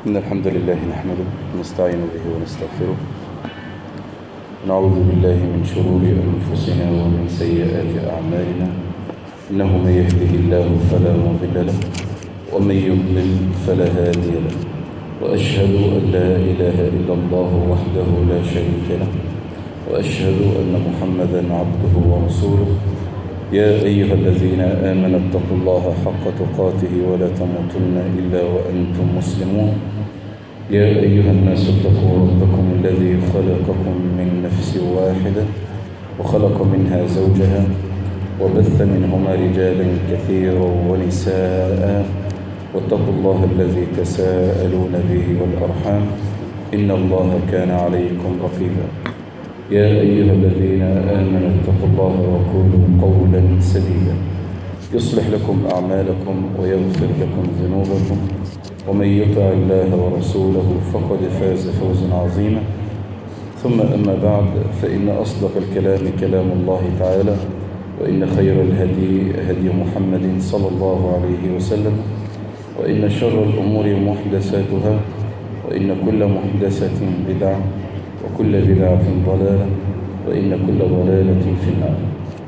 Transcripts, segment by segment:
إن الحمد لله نحمده ونستعين به ونستغفره ونعوذ بالله من شرور أنفسنا ومن سيئات أعمالنا إنه من يهده الله فلا مضل له ومن يضلل فلا هادي له وأشهد أن لا إله إلا الله وحده لا شريك له وأشهد أن محمدا عبده ورسوله يا أيها الذين آمنوا اتقوا الله حق تقاته ولا تموتن إلا وأنتم مسلمون يا أيها الناس اتقوا ربكم الذي خلقكم من نفس واحدة وخلق منها زوجها وبث منهما رجالا كثيرا ونساء واتقوا الله الذي تساءلون به والأرحام إن الله كان عليكم رقيبا يا أيها الذين آمنوا اتقوا الله وقولوا قولا سديدا يصلح لكم أعمالكم ويغفر لكم ذنوبكم ومن يطع الله ورسوله فقد فاز فوزا عظيما ثم أما بعد فإن أصدق الكلام كلام الله تعالى وإن خير الهدي هدي محمد صلى الله عليه وسلم وإن شر الأمور محدثاتها وإن كل محدثة بدعة وكل بدعة ضلالة وإن كل ضلالة في النار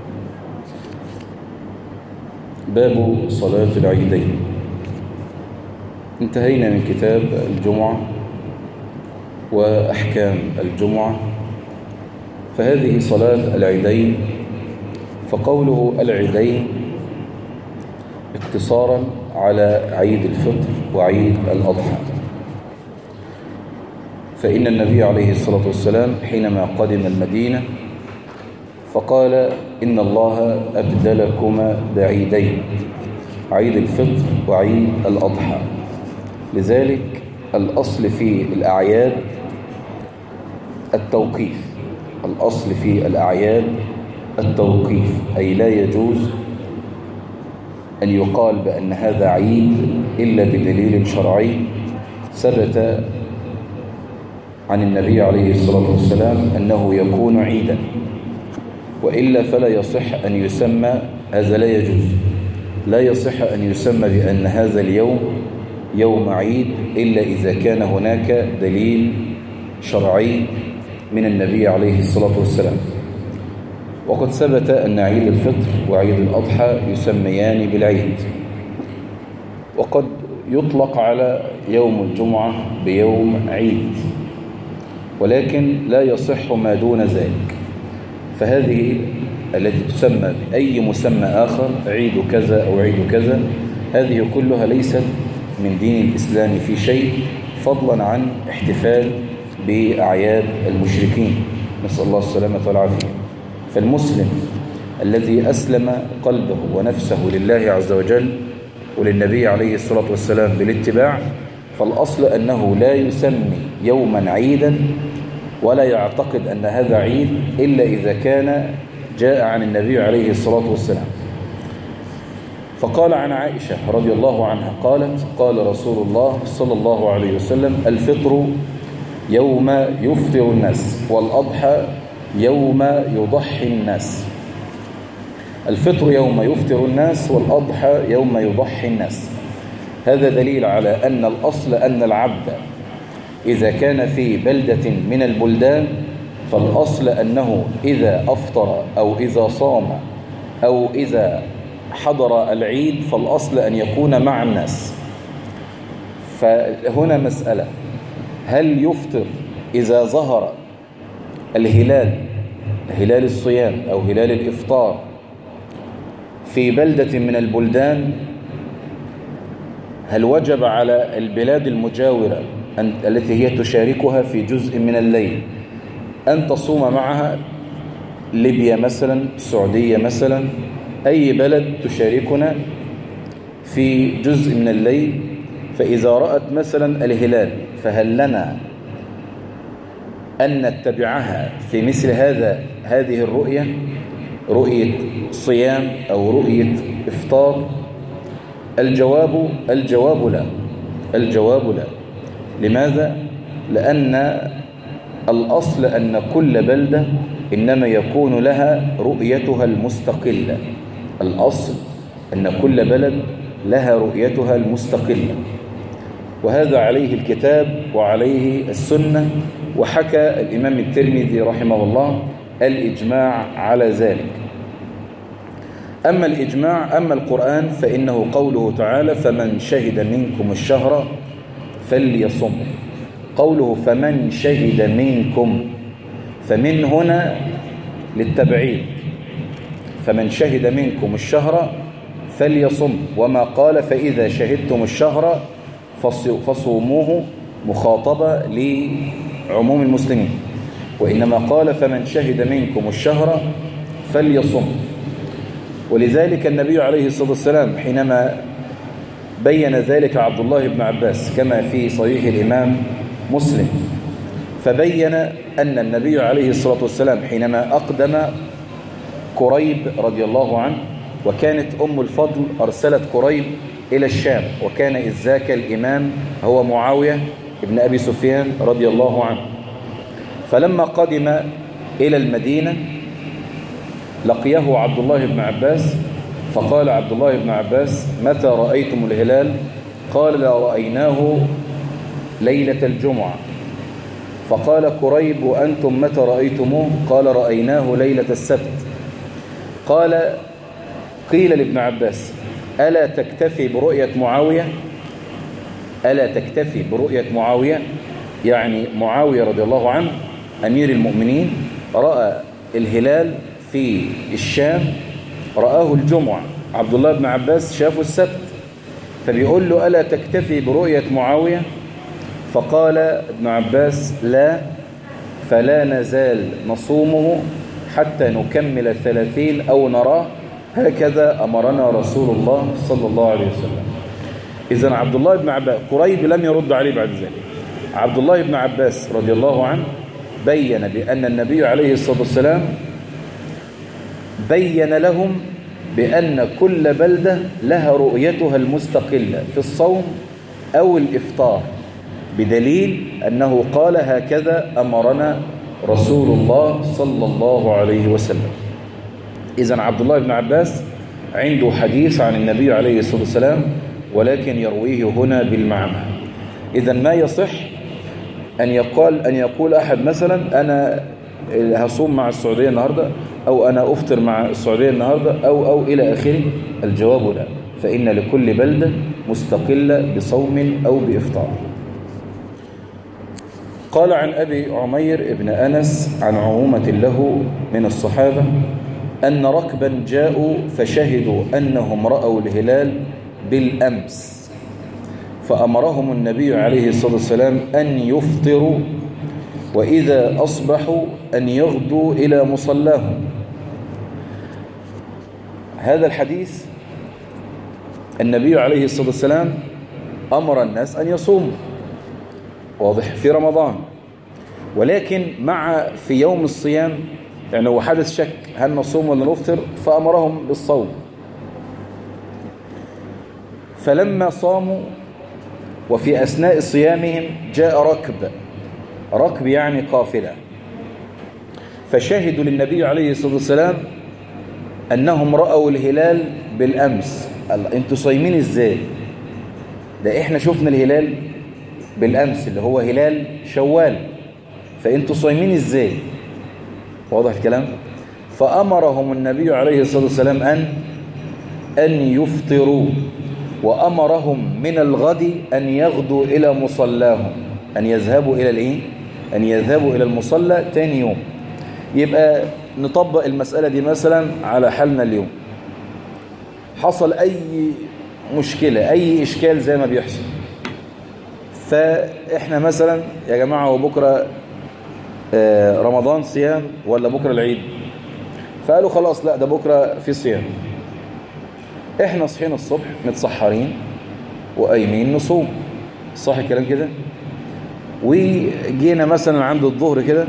باب صلاة العيدين انتهينا من كتاب الجمعة وأحكام الجمعة فهذه صلاة العيدين فقوله العيدين اقتصارا على عيد الفطر وعيد الأضحى فإن النبي عليه الصلاة والسلام حينما قدم المدينة فقال إن الله أبدلكما بعيدين عيد الفطر وعيد الأضحى لذلك الأصل في الأعياد التوقيف الأصل في الأعياد التوقيف أي لا يجوز أن يقال بأن هذا عيد إلا بدليل شرعي ثبت عن النبي عليه الصلاة والسلام أنه يكون عيدا وإلا فلا يصح أن يسمى هذا لا يجوز لا يصح أن يسمى بأن هذا اليوم يوم عيد إلا إذا كان هناك دليل شرعي من النبي عليه الصلاة والسلام وقد ثبت أن عيد الفطر وعيد الأضحى يسميان بالعيد وقد يطلق على يوم الجمعة بيوم عيد ولكن لا يصح ما دون ذلك فهذه التي تسمى بأي مسمى آخر عيد كذا أو عيد كذا هذه كلها ليست من دين الإسلام في شيء فضلا عن احتفال بأعياد المشركين نسأل الله السلامة والعافية فالمسلم الذي أسلم قلبه ونفسه لله عز وجل وللنبي عليه الصلاة والسلام بالاتباع فالأصل أنه لا يسمي يوما عيدا ولا يعتقد أن هذا عيد إلا إذا كان جاء عن النبي عليه الصلاة والسلام فقال عن عائشة رضي الله عنها قالت قال رسول الله صلى الله عليه وسلم الفطر يوم يفطر الناس والأضحى يوم يضحي الناس الفطر يوم يفطر الناس والأضحى يوم يضحي الناس هذا دليل على أن الأصل أن العبد إذا كان في بلدة من البلدان فالأصل أنه إذا أفطر أو إذا صام أو إذا حضر العيد فالأصل أن يكون مع الناس فهنا مسألة هل يفطر إذا ظهر الهلال هلال الصيام أو هلال الإفطار في بلدة من البلدان هل وجب على البلاد المجاورة التي هي تشاركها في جزء من الليل أن تصوم معها ليبيا مثلا السعودية مثلا أي بلد تشاركنا في جزء من الليل فإذا رأت مثلا الهلال فهل لنا أن نتبعها في مثل هذا هذه الرؤية رؤية صيام أو رؤية إفطار الجواب الجواب لا الجواب لا لماذا؟ لأن الأصل أن كل بلدة إنما يكون لها رؤيتها المستقلة الأصل أن كل بلد لها رؤيتها المستقلة وهذا عليه الكتاب وعليه السنة وحكى الإمام الترمذي رحمه الله الإجماع على ذلك أما الإجماع أما القرآن فإنه قوله تعالى فمن شهد منكم الشهر فليصم قوله فمن شهد منكم فمن هنا للتبعيد فمن شهد منكم الشهر فليصم وما قال فإذا شهدتم الشهر فصوموه مخاطبة لعموم المسلمين وإنما قال فمن شهد منكم الشهر فليصم ولذلك النبي عليه الصلاة والسلام حينما بين ذلك عبد الله بن عباس كما في صحيح الإمام مسلم فبين أن النبي عليه الصلاة والسلام حينما أقدم كريب رضي الله عنه وكانت أم الفضل أرسلت كريب إلى الشام وكان إذ ذاك الإمام هو معاوية ابن أبي سفيان رضي الله عنه فلما قدم إلى المدينة لقيه عبد الله بن عباس فقال عبد الله بن عباس متى رأيتم الهلال قال لا رأيناه ليلة الجمعة فقال كريب وأنتم متى رأيتموه قال رأيناه ليلة السبت قال قيل لابن عباس ألا تكتفي برؤية معاوية ألا تكتفي برؤية معاوية يعني معاوية رضي الله عنه أمير المؤمنين رأى الهلال في الشام رآه الجمعة عبد الله بن عباس شافه السبت فبيقول له ألا تكتفي برؤية معاوية فقال ابن عباس لا فلا نزال نصومه حتى نكمل الثلاثين أو نراه هكذا أمرنا رسول الله صلى الله عليه وسلم إذن عبد الله بن عباس قريب لم يرد عليه بعد ذلك عبد الله بن عباس رضي الله عنه بين بأن النبي عليه الصلاة والسلام بين لهم بأن كل بلدة لها رؤيتها المستقلة في الصوم أو الإفطار بدليل أنه قال هكذا أمرنا رسول الله صلى الله عليه وسلم إذا عبد الله بن عباس عنده حديث عن النبي عليه الصلاة والسلام ولكن يرويه هنا بالمعنى إذا ما يصح أن يقال أن يقول أحد مثلا أنا هصوم مع السعودية النهاردة أو أنا أفطر مع السعودية النهاردة أو أو إلى آخره الجواب لا فإن لكل بلدة مستقلة بصوم أو بإفطار قال عن أبي عمير ابن أنس عن عمومة له من الصحابة أن ركبا جاءوا فشهدوا أنهم رأوا الهلال بالأمس فأمرهم النبي عليه الصلاة والسلام أن يفطروا وإذا أصبحوا أن يغدوا إلى مصلاهم هذا الحديث النبي عليه الصلاة والسلام أمر الناس أن يصوموا واضح في رمضان ولكن مع في يوم الصيام يعني هو حدث شك هل نصوم ولا نفطر فأمرهم بالصوم فلما صاموا وفي أثناء صيامهم جاء ركب ركب يعني قافلة فشهدوا للنبي عليه الصلاة والسلام أنهم رأوا الهلال بالأمس انتوا صايمين ازاي ده احنا شفنا الهلال بالأمس اللي هو هلال شوال فانتوا صايمين ازاي واضح الكلام فأمرهم النبي عليه الصلاة والسلام أن أن يفطروا وأمرهم من الغد أن يغدوا إلى مصلاهم أن يذهبوا إلى الإيه؟ أن يذهبوا إلى المصلى تاني يوم يبقى نطبق المسألة دي مثلا على حالنا اليوم حصل أي مشكلة أي إشكال زي ما بيحصل فإحنا مثلا يا جماعة هو بكرة رمضان صيام ولا بكرة العيد فقالوا خلاص لا ده بكرة في صيام احنا صحينا الصبح متسحرين وقايمين نصوم صح الكلام كده وجينا مثلا عند الظهر كده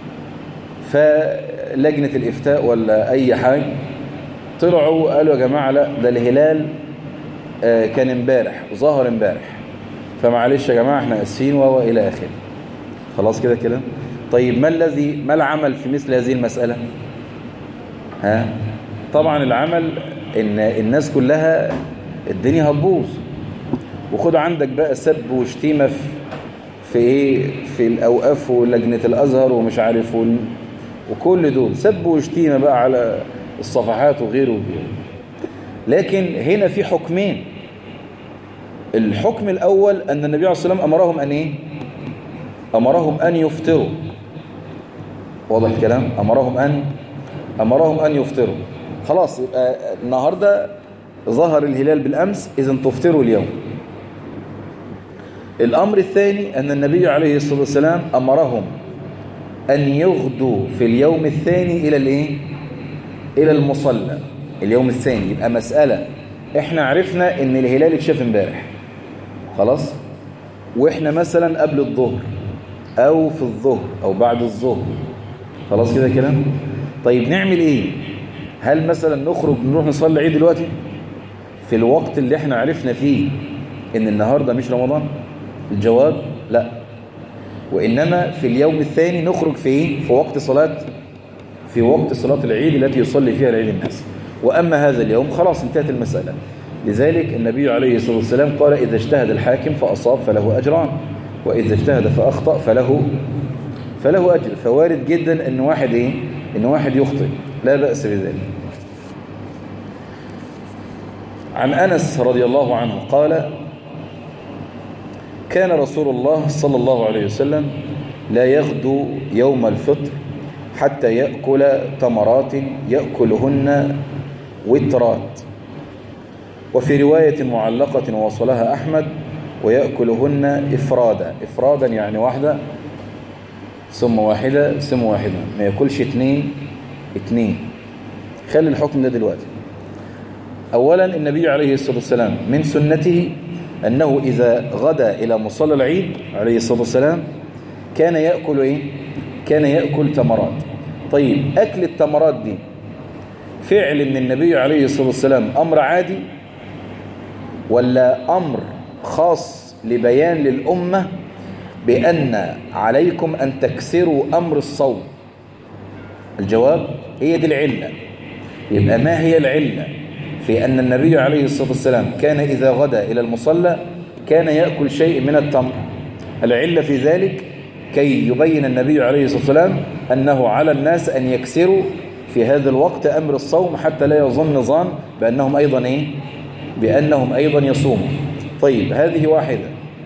فلجنة الإفتاء ولا أي حاجة طلعوا قالوا يا جماعة لا ده الهلال كان امبارح ظهر امبارح فمعلش يا جماعة احنا اسفين وهو إلى آخره خلاص كده كده طيب ما الذي ما العمل في مثل هذه المسألة ها طبعا العمل ان الناس كلها الدنيا هتبوظ وخد عندك بقى سب وشتيمة في في ايه في الاوقاف ولجنة الازهر ومش عارف وال... وكل دول سب وشتيمة بقى على الصفحات وغيره وغيره لكن هنا في حكمين الحكم الأول أن النبي عليه الصلاة والسلام أمرهم أن إيه؟ أمرهم أن يفطروا واضح الكلام أمرهم أن أمرهم أن يفطروا خلاص يبقى النهاردة ظهر الهلال بالأمس إذا تفطروا اليوم الأمر الثاني أن النبي عليه الصلاة والسلام أمرهم أن يغدوا في اليوم الثاني إلى الإيه؟ إلى المصلى اليوم الثاني يبقى مسألة إحنا عرفنا إن الهلال اتشاف امبارح خلاص وإحنا مثلا قبل الظهر أو في الظهر أو بعد الظهر خلاص كده كلام طيب نعمل إيه هل مثلا نخرج نروح نصلي عيد دلوقتي في الوقت اللي إحنا عرفنا فيه إن النهاردة مش رمضان الجواب لا وإنما في اليوم الثاني نخرج في إيه؟ في وقت صلاة في وقت صلاة العيد التي يصلي فيها العيد الناس وأما هذا اليوم خلاص انتهت المسألة لذلك النبي عليه الصلاة والسلام قال إذا اجتهد الحاكم فأصاب فله أجران وإذا اجتهد فأخطأ فله فله أجر فوارد جدا أن واحد إيه؟ أن واحد يخطئ لا بأس بذلك عن أنس رضي الله عنه قال كان رسول الله صلى الله عليه وسلم لا يغدو يوم الفطر حتى يأكل تمرات يأكلهن وترات وفي رواية معلقة وصلها أحمد ويأكلهن إفرادا إفرادا يعني واحدة ثم واحدة ثم واحدة ما يأكلش اتنين اتنين خلي الحكم ده دلوقتي أولا النبي عليه الصلاة والسلام من سنته أنه إذا غدا إلى مصلى العيد عليه الصلاة والسلام كان يأكل إيه؟ كان يأكل تمرات طيب أكل التمرات دي فعل من النبي عليه الصلاة والسلام أمر عادي ولا أمر خاص لبيان للأمة بأن عليكم أن تكسروا أمر الصوم الجواب هي دي العلة يبقى ما هي العلة في أن النبي عليه الصلاة والسلام كان إذا غدا إلى المصلى كان يأكل شيء من التمر العلة في ذلك كي يبين النبي عليه الصلاة والسلام أنه على الناس أن يكسروا في هذا الوقت أمر الصوم حتى لا يظن ظان بأنهم أيضا إيه؟ بأنهم أيضا يصوموا طيب هذه واحدة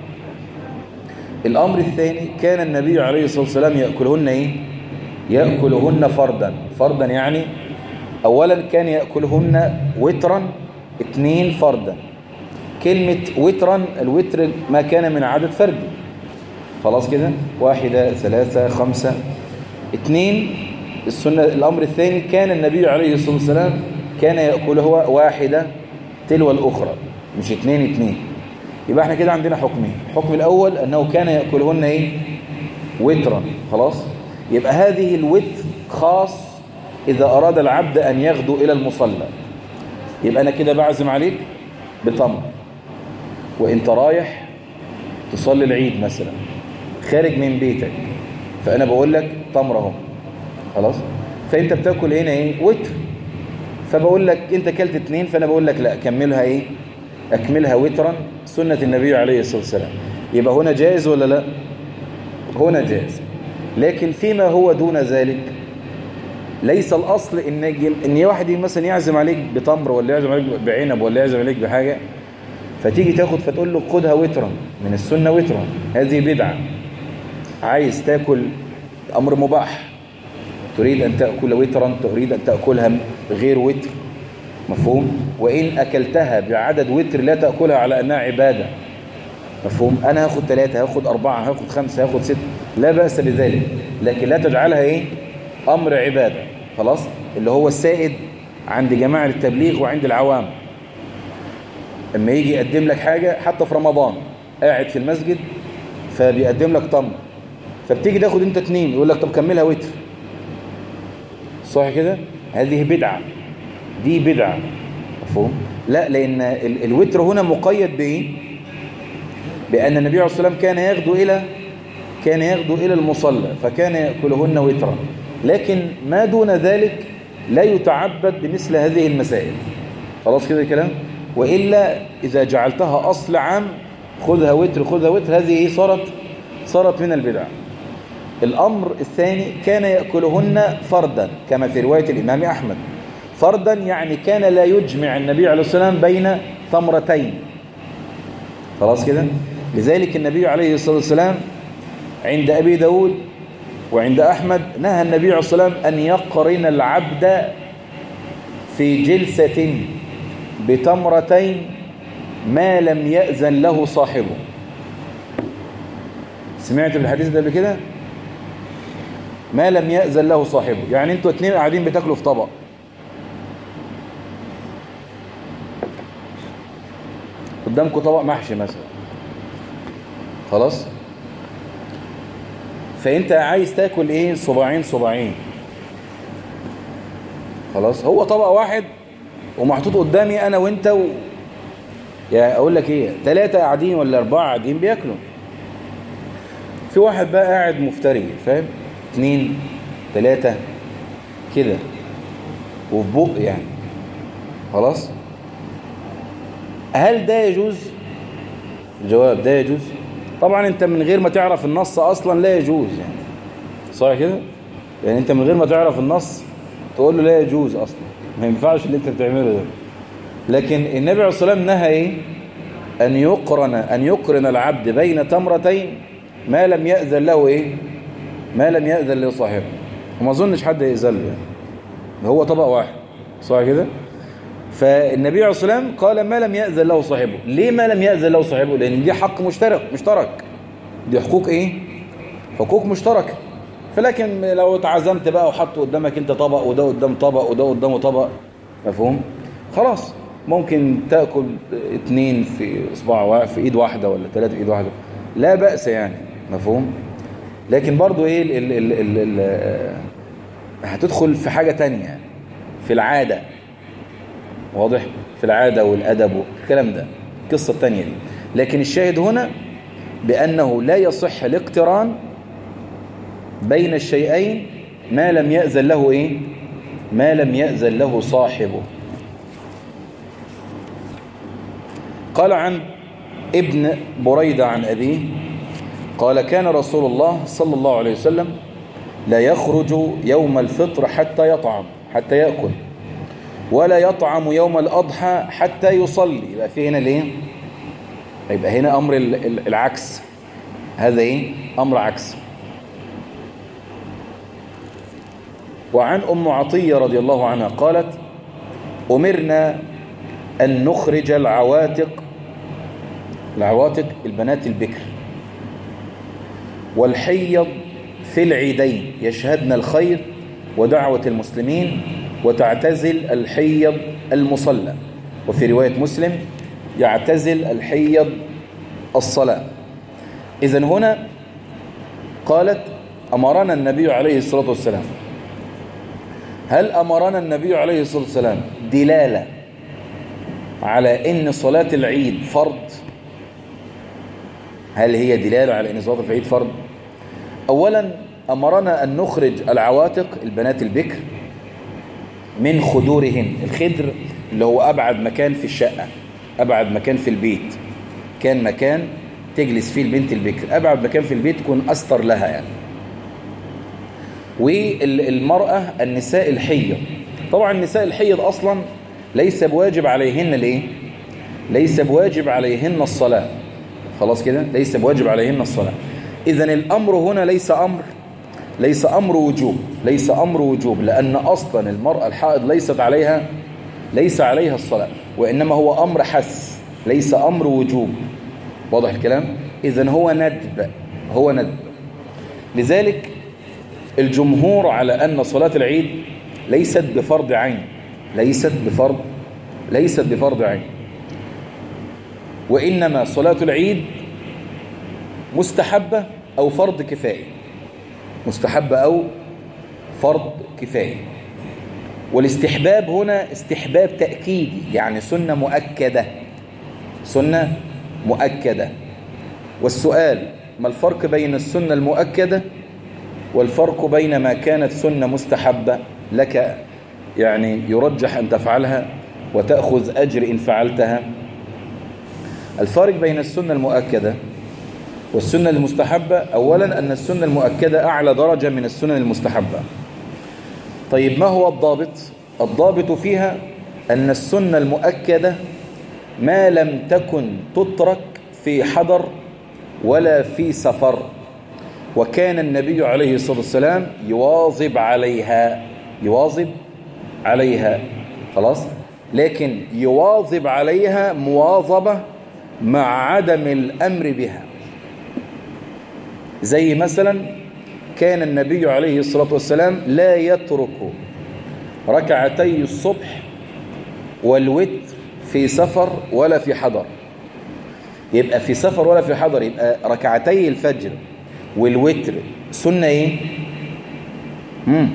الأمر الثاني كان النبي عليه الصلاة والسلام يأكلهن إيه؟ يأكلهن فردا فردا يعني أولا كان يأكلهن وترا اثنين فردا كلمة وترا الوتر ما كان من عدد فردي خلاص كده واحدة ثلاثة خمسة اثنين السنة الأمر الثاني كان النبي عليه الصلاة والسلام كان يأكله واحدة تلو الأخرى مش اثنين اثنين يبقى احنا كده عندنا حكمين الحكم الأول أنه كان يأكلهن ايه وترا خلاص يبقى هذه الوتر خاص إذا أراد العبد أن يغدو إلى المصلى يبقى أنا كده بعزم عليك بتمر وإنت رايح تصلي العيد مثلا خارج من بيتك فأنا بقول لك تمر اهو خلاص فأنت بتاكل هنا إيه وتر فبقول لك أنت كلت اتنين فأنا بقول لك لا كملها إيه أكملها وترا سنة النبي عليه الصلاة والسلام يبقى هنا جائز ولا لا هنا جائز لكن فيما هو دون ذلك ليس الأصل إن إن واحد مثلا يعزم عليك بتمر ولا يعزم عليك بعنب ولا يعزم عليك بحاجة فتيجي تاخد فتقول له خدها وترا من السنة وترا هذه بدعة عايز تاكل أمر مباح تريد أن تأكل وترا تريد أن تأكلها غير وتر مفهوم وإن أكلتها بعدد وتر لا تأكلها على أنها عبادة مفهوم أنا هاخد ثلاثة هاخد أربعة هاخد خمسة هاخد ستة لا بأس بذلك لكن لا تجعلها إيه أمر عبادة خلاص اللي هو السائد عند جماعة التبليغ وعند العوام لما يجي يقدم لك حاجة حتى في رمضان قاعد في المسجد فبيقدم لك تمر فبتيجي تاخد انت اتنين يقول لك طب كملها وتر صح كده هذه بدعة دي بدعة مفهوم لا لأن الوتر هنا مقيد بإيه بأن النبي عليه الصلاة والسلام كان يغدو إلى كان يغدو إلى المصلى فكان يأكلهن وترا لكن ما دون ذلك لا يتعبد بمثل هذه المسائل خلاص كده الكلام وإلا إذا جعلتها أصل عام خذها وتر خذها وتر هذه ايه صارت صارت من البدع الأمر الثاني كان يأكلهن فردا كما في رواية الإمام أحمد فردا يعني كان لا يجمع النبي عليه الصلاة والسلام بين تمرتين خلاص كده لذلك النبي عليه الصلاة والسلام عند أبي داود وعند أحمد نهى النبي عليه الصلاة والسلام أن يقرن العبد في جلسة بتمرتين ما لم يأذن له صاحبه سمعت بالحديث ده قبل كده ما لم يأذن له صاحبه يعني انتوا اتنين قاعدين بتاكلوا في طبق قدامكم طبق محشي مثلا خلاص فانت عايز تاكل ايه صباعين صباعين خلاص هو طبق واحد ومحطوط قدامي انا وانت و... يعني اقول لك ايه ثلاثة قاعدين ولا اربعة قاعدين بياكلوا في واحد بقى قاعد مفتري فاهم اتنين ثلاثة كده وفي بق يعني خلاص هل ده يجوز الجواب ده يجوز طبعا انت من غير ما تعرف النص اصلا لا يجوز يعني صح كده يعني انت من غير ما تعرف النص تقول له لا يجوز اصلا ما ينفعش اللي انت بتعمله ده لكن النبي عليه الصلاه والسلام نهى ايه ان يقرن ان يقرن العبد بين تمرتين ما لم يأذن له ايه ما لم يأذن لصاحبه وما اظنش حد يأذن له يعني هو طبق واحد صح كده فالنبي عليه الصلاه والسلام قال ما لم يأذن له صاحبه ليه ما لم يأذن له صاحبه لان دي حق مشترك مشترك دي حقوق ايه حقوق مشتركه فلكن لو اتعزمت بقى وحط قدامك انت طبق وده قدام طبق وده قدامه طبق مفهوم خلاص ممكن تاكل اتنين في اصبع واحد في ايد واحده ولا ثلاثه في ايد واحده لا بأس يعني مفهوم لكن برضو ايه ال ال ال ال ال هتدخل في حاجة تانية في العادة واضح في العادة والأدب والكلام ده القصة التانية دي لكن الشاهد هنا بأنه لا يصح الاقتران بين الشيئين ما لم يأذن له إيه ما لم يأذن له صاحبه قال عن ابن بريدة عن أبيه قال كان رسول الله صلى الله عليه وسلم لا يخرج يوم الفطر حتى يطعم حتى يأكل ولا يطعم يوم الأضحى حتى يصلي يبقى في هنا ليه يبقى هنا أمر العكس هذا إيه أمر عكس وعن أم عطية رضي الله عنها قالت أمرنا أن نخرج العواتق العواتق البنات البكر والحيض في العيدين يشهدن الخير ودعوة المسلمين وتعتزل الحيض المصلى وفي رواية مسلم يعتزل الحيض الصلاة إذن هنا قالت أمرنا النبي عليه الصلاة والسلام هل أمرنا النبي عليه الصلاة والسلام دلالة على إن صلاة العيد فرض هل هي دلالة على إن صلاة العيد فرض أولا أمرنا أن نخرج العواتق البنات البكر من خدورهن الخدر اللي هو أبعد مكان في الشقة أبعد مكان في البيت كان مكان تجلس فيه البنت البكر أبعد مكان في البيت يكون أستر لها يعني والمرأة النساء الحيض طبعا النساء الحيض أصلا ليس بواجب عليهن الايه ليس بواجب عليهن الصلاة خلاص كده ليس بواجب عليهن الصلاة إذا الأمر هنا ليس أمر ليس أمر وجوب ليس أمر وجوب لأن أصلا المرأة الحائض ليست عليها ليس عليها الصلاة وإنما هو أمر حس ليس أمر وجوب واضح الكلام إذا هو ندب هو ندب لذلك الجمهور على أن صلاة العيد ليست بفرض عين ليست بفرض ليست بفرض عين وإنما صلاة العيد مستحبة أو فرض كفاية مستحبة أو فرض كفاية والاستحباب هنا استحباب تأكيدي يعني سنة مؤكدة سنة مؤكدة والسؤال ما الفرق بين السنة المؤكدة والفرق بين ما كانت سنة مستحبة لك يعني يرجح أن تفعلها وتأخذ أجر إن فعلتها الفارق بين السنة المؤكدة والسنة المستحبة أولا أن السنة المؤكدة أعلى درجة من السنة المستحبة طيب ما هو الضابط؟ الضابط فيها أن السنة المؤكدة ما لم تكن تترك في حضر ولا في سفر وكان النبي عليه الصلاة والسلام يواظب عليها يواظب عليها خلاص لكن يواظب عليها مواظبة مع عدم الأمر بها زي مثلا كان النبي عليه الصلاة والسلام لا يترك ركعتي الصبح والوتر في سفر ولا في حضر يبقى في سفر ولا في حضر يبقى ركعتي الفجر والوتر سنة ايه مم.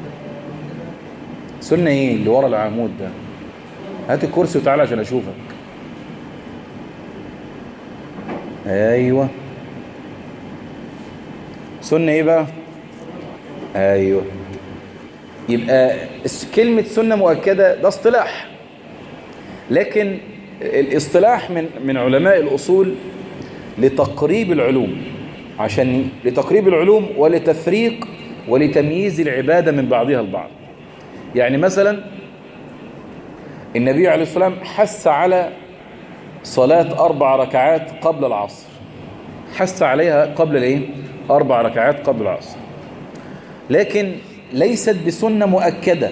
سنة ايه اللي ورا العمود ده هات الكرسي وتعالى عشان اشوفك ايوه سنة ايه بقى ايوه يبقى كلمة سنة مؤكدة ده اصطلاح لكن الاصطلاح من من علماء الأصول لتقريب العلوم عشان لتقريب العلوم ولتفريق ولتمييز العبادة من بعضها البعض يعني مثلا النبي عليه الصلاة والسلام حث على صلاة أربع ركعات قبل العصر حث عليها قبل الايه أربع ركعات قبل العصر لكن ليست بسنة مؤكدة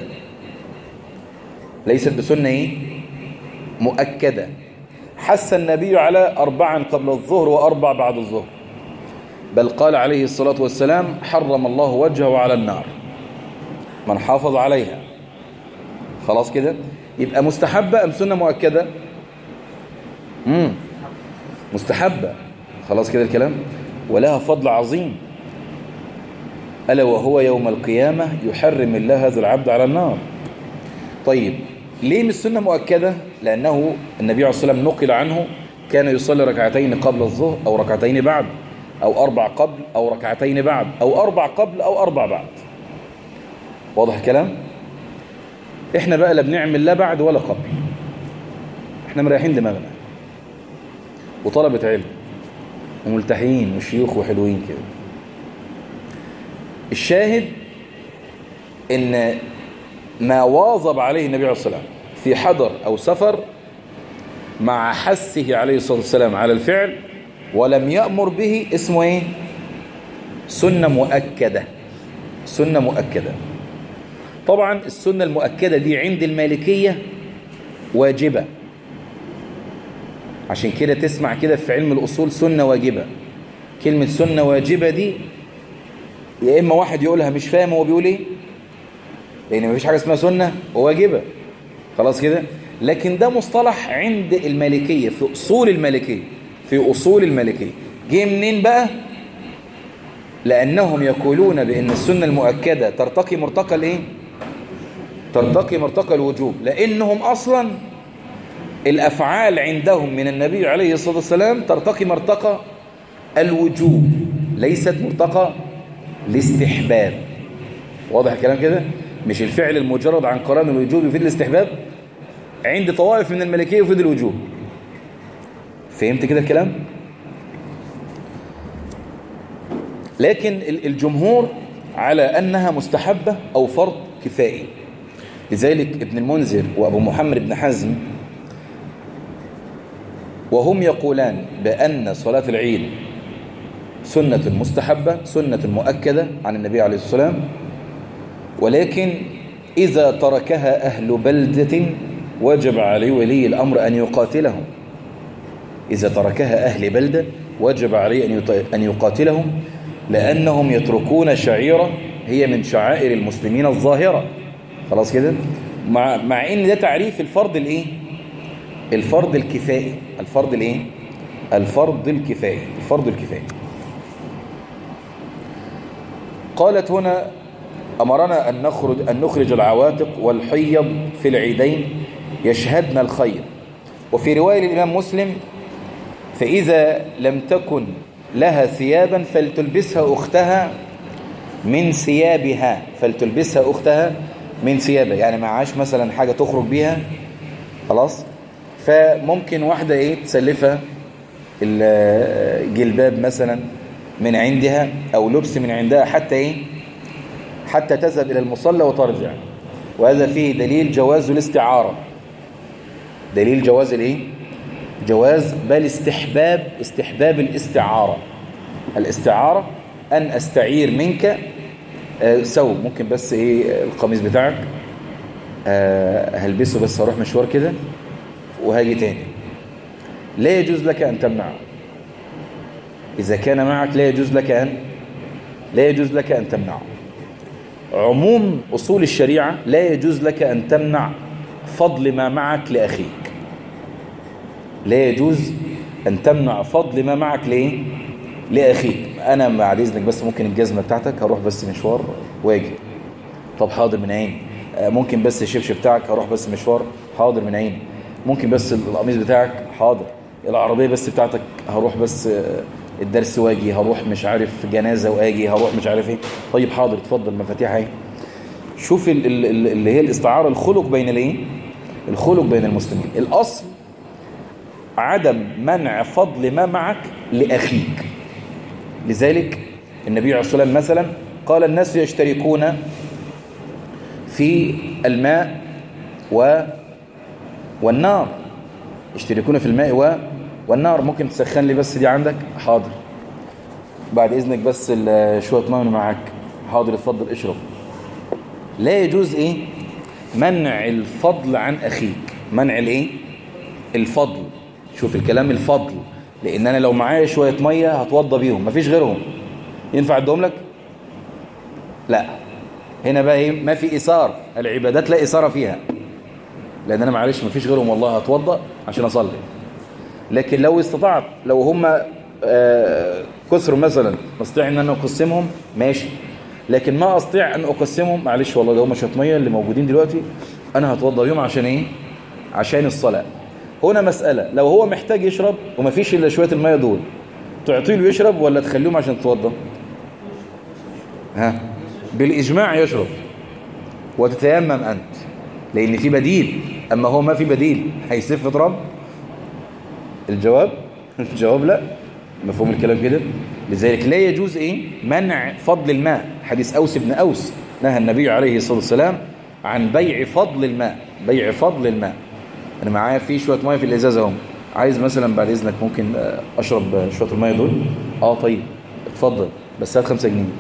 ليست بسنة ايه مؤكدة حث النبي على أربعا قبل الظهر وأربع بعد الظهر بل قال عليه الصلاة والسلام حرم الله وجهه على النار من حافظ عليها خلاص كده يبقى مستحبة أم سنة مؤكدة مم. مستحبة خلاص كده الكلام ولها فضل عظيم ألا وهو يوم القيامة يحرم الله هذا العبد على النار طيب ليه مش سنة مؤكدة لأنه النبي عليه الصلاة والسلام نقل عنه كان يصلي ركعتين قبل الظهر أو ركعتين بعد أو أربع قبل أو ركعتين بعد أو أربع قبل أو أربع بعد واضح الكلام إحنا بقى لا بنعمل لا بعد ولا قبل إحنا مريحين دماغنا وطلبة علم وملتحين وشيوخ وحلوين كده الشاهد ان ما واظب عليه النبي عليه الصلاة والسلام في حضر أو سفر مع حثه عليه الصلاة والسلام على الفعل ولم يأمر به اسمه ايه سنة مؤكدة سنة مؤكدة طبعا السنة المؤكدة دي عند المالكية واجبة عشان كده تسمع كده في علم الأصول سنة واجبة كلمة سنة واجبة دي يا إما واحد يقولها مش فاهم هو بيقول إيه لأن مفيش حاجة اسمها سنة وواجبة خلاص كده لكن ده مصطلح عند المالكية في أصول المالكية في أصول المالكية جه منين بقى لأنهم يقولون بأن السنة المؤكدة ترتقي مرتقى الإيه ترتقي مرتقى الوجوب لأنهم أصلا الأفعال عندهم من النبي عليه الصلاة والسلام ترتقي مرتقى الوجوب ليست مرتقى الاستحباب واضح الكلام كده مش الفعل المجرد عن قران الوجوب يفيد الاستحباب عند طوائف من الملكية يفيد الوجوب فهمت كده الكلام لكن الجمهور على أنها مستحبة أو فرض كفائي لذلك ابن المنذر وأبو محمد بن حزم وهم يقولان بأن صلاة العيد سنة مستحبة سنة مؤكدة عن النبي عليه الصلاة والسلام ولكن إذا تركها أهل بلدة وجب عليه ولي الأمر أن يقاتلهم إذا تركها أهل بلدة وجب عليه أن يقاتلهم لأنهم يتركون شعيرة هي من شعائر المسلمين الظاهرة خلاص كده مع, مع إن ده تعريف الفرض الإيه الفرض الكفائي الفرض الإيه الفرض الكفائي الفرض الكفائي قالت هنا أمرنا أن نخرج, أن نخرج العواتق والحيض في العيدين يشهدن الخير وفي رواية الإمام مسلم فإذا لم تكن لها ثيابا فلتلبسها أختها من ثيابها فلتلبسها أختها من ثيابها يعني معاش مثلا حاجة تخرج بيها خلاص فممكن واحدة إيه تسلفها الجلباب مثلا من عندها أو لبس من عندها حتى إيه حتى تذهب إلى المصلى وترجع وهذا فيه دليل جواز الاستعارة دليل جواز الايه جواز بل استحباب استحباب الاستعارة الاستعارة أن أستعير منك ثوب آه ممكن بس إيه القميص بتاعك آه هلبسه بس هروح مشوار كده وهاجي تاني لا يجوز لك أن تمنعه إذا كان معك لا يجوز لك أن لا يجوز لك أن تمنعه عموم أصول الشريعة لا يجوز لك أن تمنع فضل ما معك لأخيك لا يجوز أن تمنع فضل ما معك ليه لأخيك أنا بعد إذنك بس ممكن الجزمة بتاعتك هروح بس مشوار واجي طب حاضر من عيني ممكن بس الشبشب بتاعك هروح بس مشوار حاضر من عيني ممكن بس القميص بتاعك حاضر العربية بس بتاعتك هروح بس الدرس واجي هروح مش عارف جنازة واجي هروح مش عارف ايه طيب حاضر اتفضل مفاتيح اهي شوف ال ال اللي هي الاستعارة الخلق بين الايه الخلق بين المسلمين الاصل عدم منع فضل ما معك لأخيك لذلك النبي عليه الصلاة والسلام مثلا قال الناس يشتركون في الماء و والنار يشتركون في الماء و والنار ممكن تسخن لي بس دي عندك حاضر بعد إذنك بس شوية ماء معاك حاضر اتفضل اشرب لا يجوز ايه منع الفضل عن أخيك منع الايه الفضل شوف الكلام الفضل لأن أنا لو معايا شوية مية هتوضى بيهم مفيش غيرهم ينفع ادهم لك لا هنا بقى ايه ما في إثار العبادات لا إثارة فيها لأن أنا معلش مفيش غيرهم والله هتوضى عشان أصلي لكن لو استطعت لو هم آه كثر مثلا استطيع ان انا اقسمهم ماشي لكن ما استطيع ان اقسمهم معلش والله ده هم شويه ميه اللي موجودين دلوقتي انا هتوضى بيهم عشان ايه عشان الصلاه هنا مساله لو هو محتاج يشرب وما فيش الا شويه الميه دول تعطي له يشرب ولا تخليهم عشان تتوضى ها بالاجماع يشرب وتتيمم انت لان في بديل اما هو ما في بديل هيسف تراب الجواب الجواب لا مفهوم الكلام كده لذلك لا يجوز ايه منع فضل الماء حديث اوس بن اوس نهى النبي عليه الصلاه والسلام عن بيع فضل الماء بيع فضل الماء انا معايا في شويه ميه في الازازه اهو عايز مثلا بعد اذنك ممكن اشرب شويه الميه دول اه طيب اتفضل بس هات 5 جنيه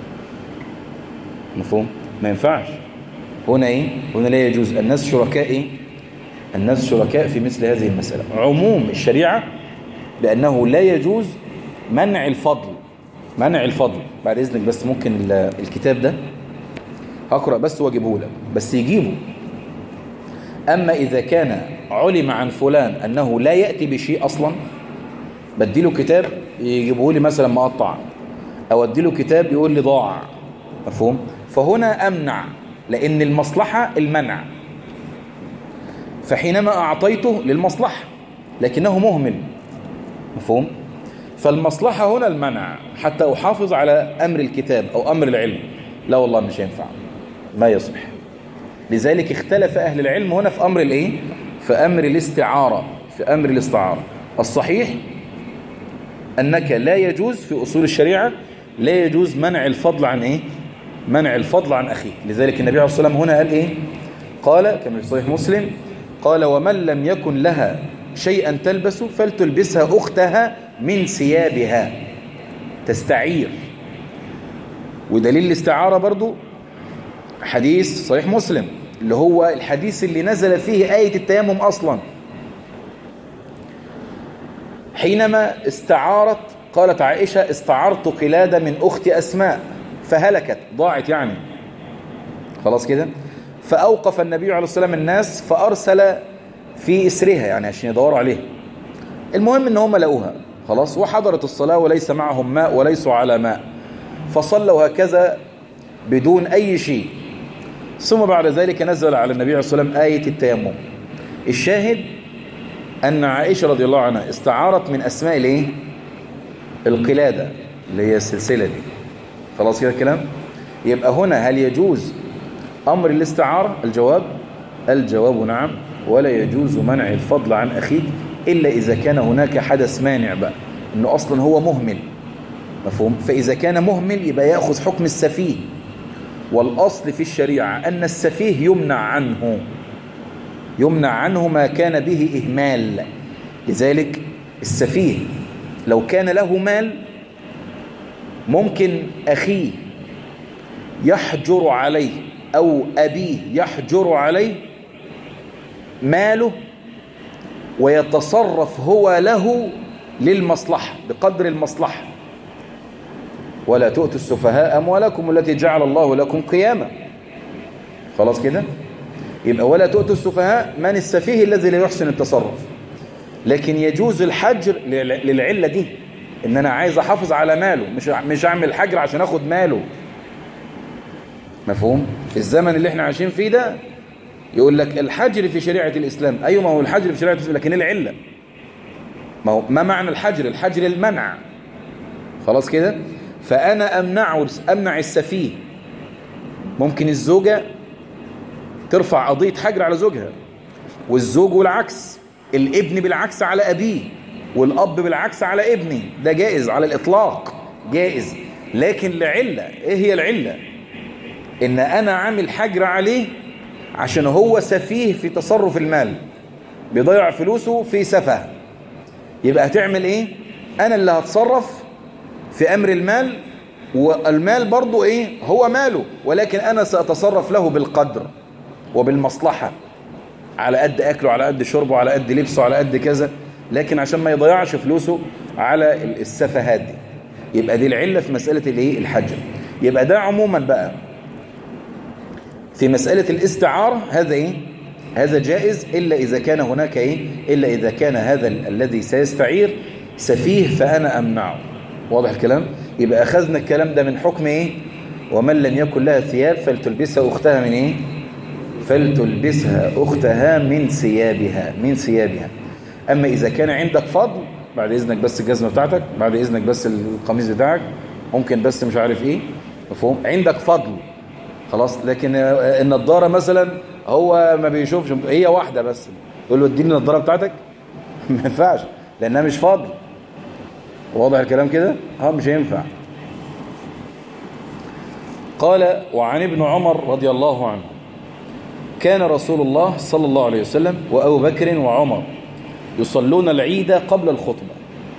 مفهوم ما ينفعش هنا ايه هنا لا يجوز الناس شركاء ايه الناس شركاء في مثل هذه المسألة عموم الشريعة بأنه لا يجوز منع الفضل منع الفضل بعد إذنك بس ممكن الكتاب ده هقرأ بس واجيبه لك بس يجيبه أما إذا كان علم عن فلان أنه لا يأتي بشيء أصلا بديله كتاب يجيبه لي مثلا مقطع أو أديله كتاب يقول لي ضاع مفهوم فهنا أمنع لأن المصلحة المنع فحينما أعطيته للمصلحة لكنه مهمل مفهوم فالمصلحة هنا المنع حتى أحافظ على أمر الكتاب أو أمر العلم لا والله مش ينفع ما يصبح لذلك اختلف أهل العلم هنا في أمر الإيه؟ في أمر الاستعارة في أمر الاستعارة الصحيح أنك لا يجوز في أصول الشريعة لا يجوز منع الفضل عن إيه؟ منع الفضل عن أخيه لذلك النبي عليه الصلاة والسلام هنا قال إيه؟ قال كما في صحيح مسلم قال ومن لم يكن لها شيئا تلبس فلتلبسها أختها من ثيابها تستعير ودليل الاستعارة برضو حديث صحيح مسلم اللي هو الحديث اللي نزل فيه آية التيمم أصلا حينما استعارت قالت عائشة استعرت قلادة من أخت أسماء فهلكت ضاعت يعني خلاص كده فأوقف النبي عليه الصلاة والسلام الناس فأرسل في إسرها يعني عشان يدوروا عليها المهم ان هم لقوها خلاص وحضرت الصلاة وليس معهم ماء وليسوا على ماء فصلوا هكذا بدون أي شيء ثم بعد ذلك نزل على النبي عليه الصلاة والسلام آية التيمم الشاهد أن عائشة رضي الله عنها استعارت من أسماء الايه القلادة اللي هي السلسلة دي خلاص كده الكلام يبقى هنا هل يجوز أمر الاستعارة الجواب الجواب نعم ولا يجوز منع الفضل عن أخيك إلا إذا كان هناك حدث مانع بقى إنه أصلا هو مهمل مفهوم فإذا كان مهمل يبقى يأخذ حكم السفيه والأصل في الشريعة أن السفيه يمنع عنه يمنع عنه ما كان به إهمال لذلك السفيه لو كان له مال ممكن أخيه يحجر عليه أو أبيه يحجر عليه ماله ويتصرف هو له للمصلحة بقدر المصلحة ولا تؤتوا السفهاء أموالكم التي جعل الله لكم قياما خلاص كده يبقى ولا تؤتوا السفهاء من السفيه الذي لا يحسن التصرف لكن يجوز الحجر للعلة دي ان انا عايز احافظ على ماله مش مش اعمل حجر عشان اخد ماله مفهوم في الزمن اللي احنا عايشين فيه ده يقول لك الحجر في شريعة الإسلام أيوة ما هو الحجر في شريعة الإسلام لكن العلة ما, هو ما معنى الحجر الحجر المنع خلاص كده فأنا أمنعه أمنع السفيه ممكن الزوجة ترفع قضية حجر على زوجها والزوج والعكس الابن بالعكس على أبيه والأب بالعكس على ابنه ده جائز على الإطلاق جائز لكن لعلة إيه هي العلة إن أنا عامل حجر عليه عشان هو سفيه في تصرف المال بيضيع فلوسه في سفه يبقى هتعمل ايه انا اللي هتصرف في امر المال والمال برضو ايه هو ماله ولكن انا ساتصرف له بالقدر وبالمصلحة على قد اكله على قد شربه على قد لبسه على قد كذا لكن عشان ما يضيعش فلوسه على السفهات دي يبقى دي العلة في مسألة الايه الحجر يبقى ده عموما بقى في مسألة الاستعارة هذا إيه؟ هذا جائز إلا إذا كان هناك إيه؟ إلا إذا كان هذا الذي سيستعير سفيه فأنا أمنعه واضح الكلام؟ يبقى أخذنا الكلام ده من حكم إيه؟ ومن لم يكن لها ثياب فلتلبسها أختها من إيه؟ فلتلبسها أختها من ثيابها من ثيابها أما إذا كان عندك فضل بعد إذنك بس الجزمة بتاعتك بعد إذنك بس القميص بتاعك ممكن بس مش عارف إيه مفهوم عندك فضل خلاص لكن النضارة مثلا هو ما بيشوفش هي واحدة بس يقول له اديني النضارة بتاعتك ما ينفعش لأنها مش فاضي واضح الكلام كده اه مش هينفع قال وعن ابن عمر رضي الله عنه كان رسول الله صلى الله عليه وسلم وأبو بكر وعمر يصلون العيد قبل الخطبة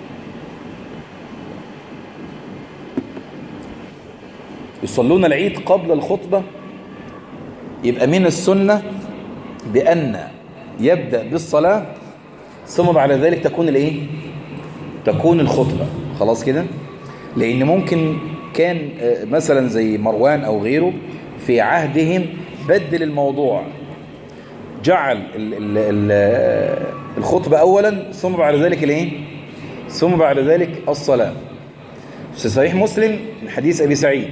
يصلون العيد قبل الخطبة يبقى من السنة بأن يبدأ بالصلاة ثم بعد ذلك تكون الايه تكون الخطبة خلاص كده لأن ممكن كان مثلا زي مروان أو غيره في عهدهم بدل الموضوع جعل ال ال ال الخطبة أولا ثم بعد ذلك الايه ثم بعد ذلك الصلاة في صحيح مسلم من حديث أبي سعيد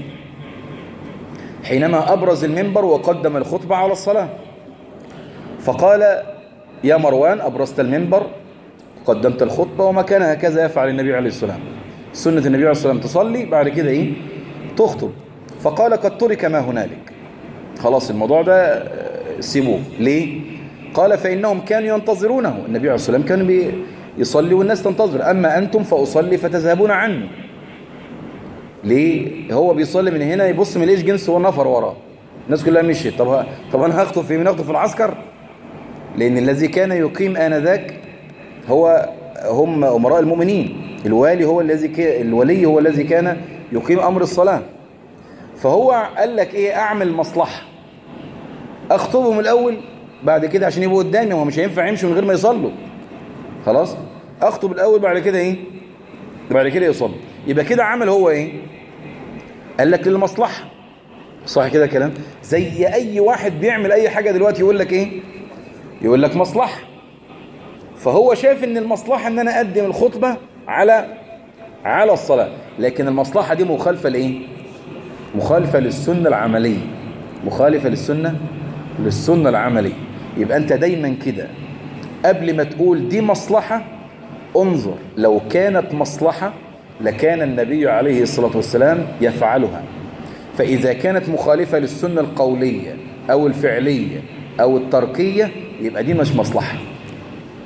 حينما أبرز المنبر وقدم الخطبة على الصلاة فقال يا مروان أبرزت المنبر قدمت الخطبة وما كان هكذا يفعل النبي عليه السلام سنة النبي عليه السلام تصلي بعد كده إيه تخطب فقال قد ترك ما هنالك خلاص الموضوع ده سيبوه ليه قال فإنهم كانوا ينتظرونه النبي عليه السلام كان يصلي والناس تنتظر أما أنتم فأصلي فتذهبون عني ليه هو بيصلي من هنا يبص من ايش جنس هو نفر وراه الناس كلها مشيت طب طب انا هخطب في مين هخطب في العسكر لان الذي كان يقيم انذاك هو هم امراء المؤمنين الوالي هو الذي ك... الولي هو الذي كان يقيم امر الصلاه فهو قال لك ايه اعمل مصلحه اخطبهم الاول بعد كده عشان يبقوا قدامي هو مش هينفع يمشوا من غير ما يصلوا خلاص اخطب الاول بعد كده ايه بعد كده يصلي يبقى كده عمل هو ايه قال لك للمصلحة صح كده كلام زي اي واحد بيعمل اي حاجة دلوقتي يقول لك ايه يقول لك مصلحة فهو شايف ان المصلحة ان انا اقدم الخطبة على على الصلاة لكن المصلحة دي مخالفة لايه مخالفة للسنة العملية مخالفة للسنة للسنة العملية يبقى انت دايما كده قبل ما تقول دي مصلحة انظر لو كانت مصلحة لكان النبي عليه الصلاة والسلام يفعلها فإذا كانت مخالفة للسنة القولية أو الفعلية أو التركية يبقى دي مش مصلحة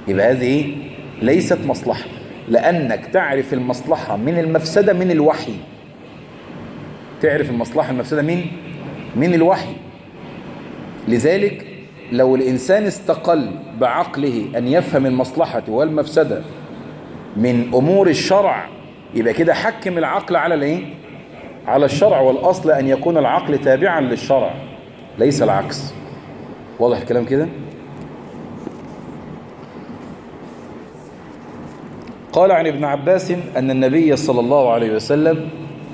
يبقى هذه إيه؟ ليست مصلحة لأنك تعرف المصلحة من المفسدة من الوحي تعرف المصلحة المفسدة من من الوحي لذلك لو الإنسان استقل بعقله أن يفهم المصلحة والمفسدة من أمور الشرع يبقى كده حكم العقل على الايه على الشرع والأصل أن يكون العقل تابعا للشرع ليس العكس واضح الكلام كده قال عن ابن عباس أن النبي صلى الله عليه وسلم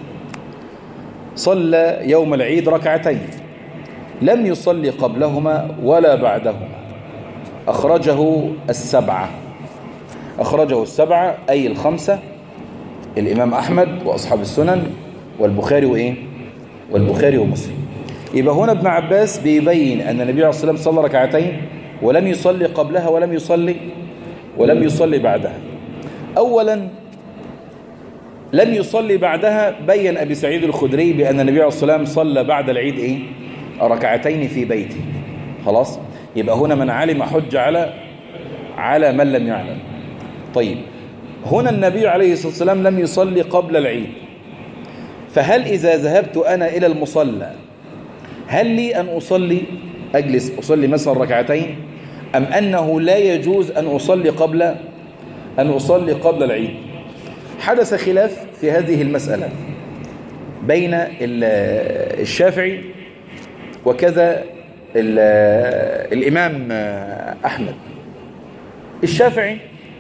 صلى يوم العيد ركعتين لم يصلي قبلهما ولا بعدهما أخرجه السبعة أخرجه السبعة أي الخمسة الإمام أحمد وأصحاب السنن والبخاري وإيه والبخاري ومسلم يبقى هنا ابن عباس بيبين أن النبي عليه الصلاة والسلام صلى ركعتين ولم يصلي قبلها ولم يصلي ولم يصلي بعدها أولا لم يصلي بعدها بين أبي سعيد الخدري بأن النبي عليه الصلاة والسلام صلى بعد العيد إيه ركعتين في بيته خلاص يبقى هنا من علم حج على على من لم يعلم طيب هنا النبي عليه الصلاة والسلام لم يصلي قبل العيد فهل إذا ذهبت أنا إلى المصلى هل لي أن أصلي أجلس أصلي مثلا ركعتين أم أنه لا يجوز أن أصلي قبل أن أصلي قبل العيد حدث خلاف في هذه المسألة بين الشافعي وكذا الإمام أحمد الشافعي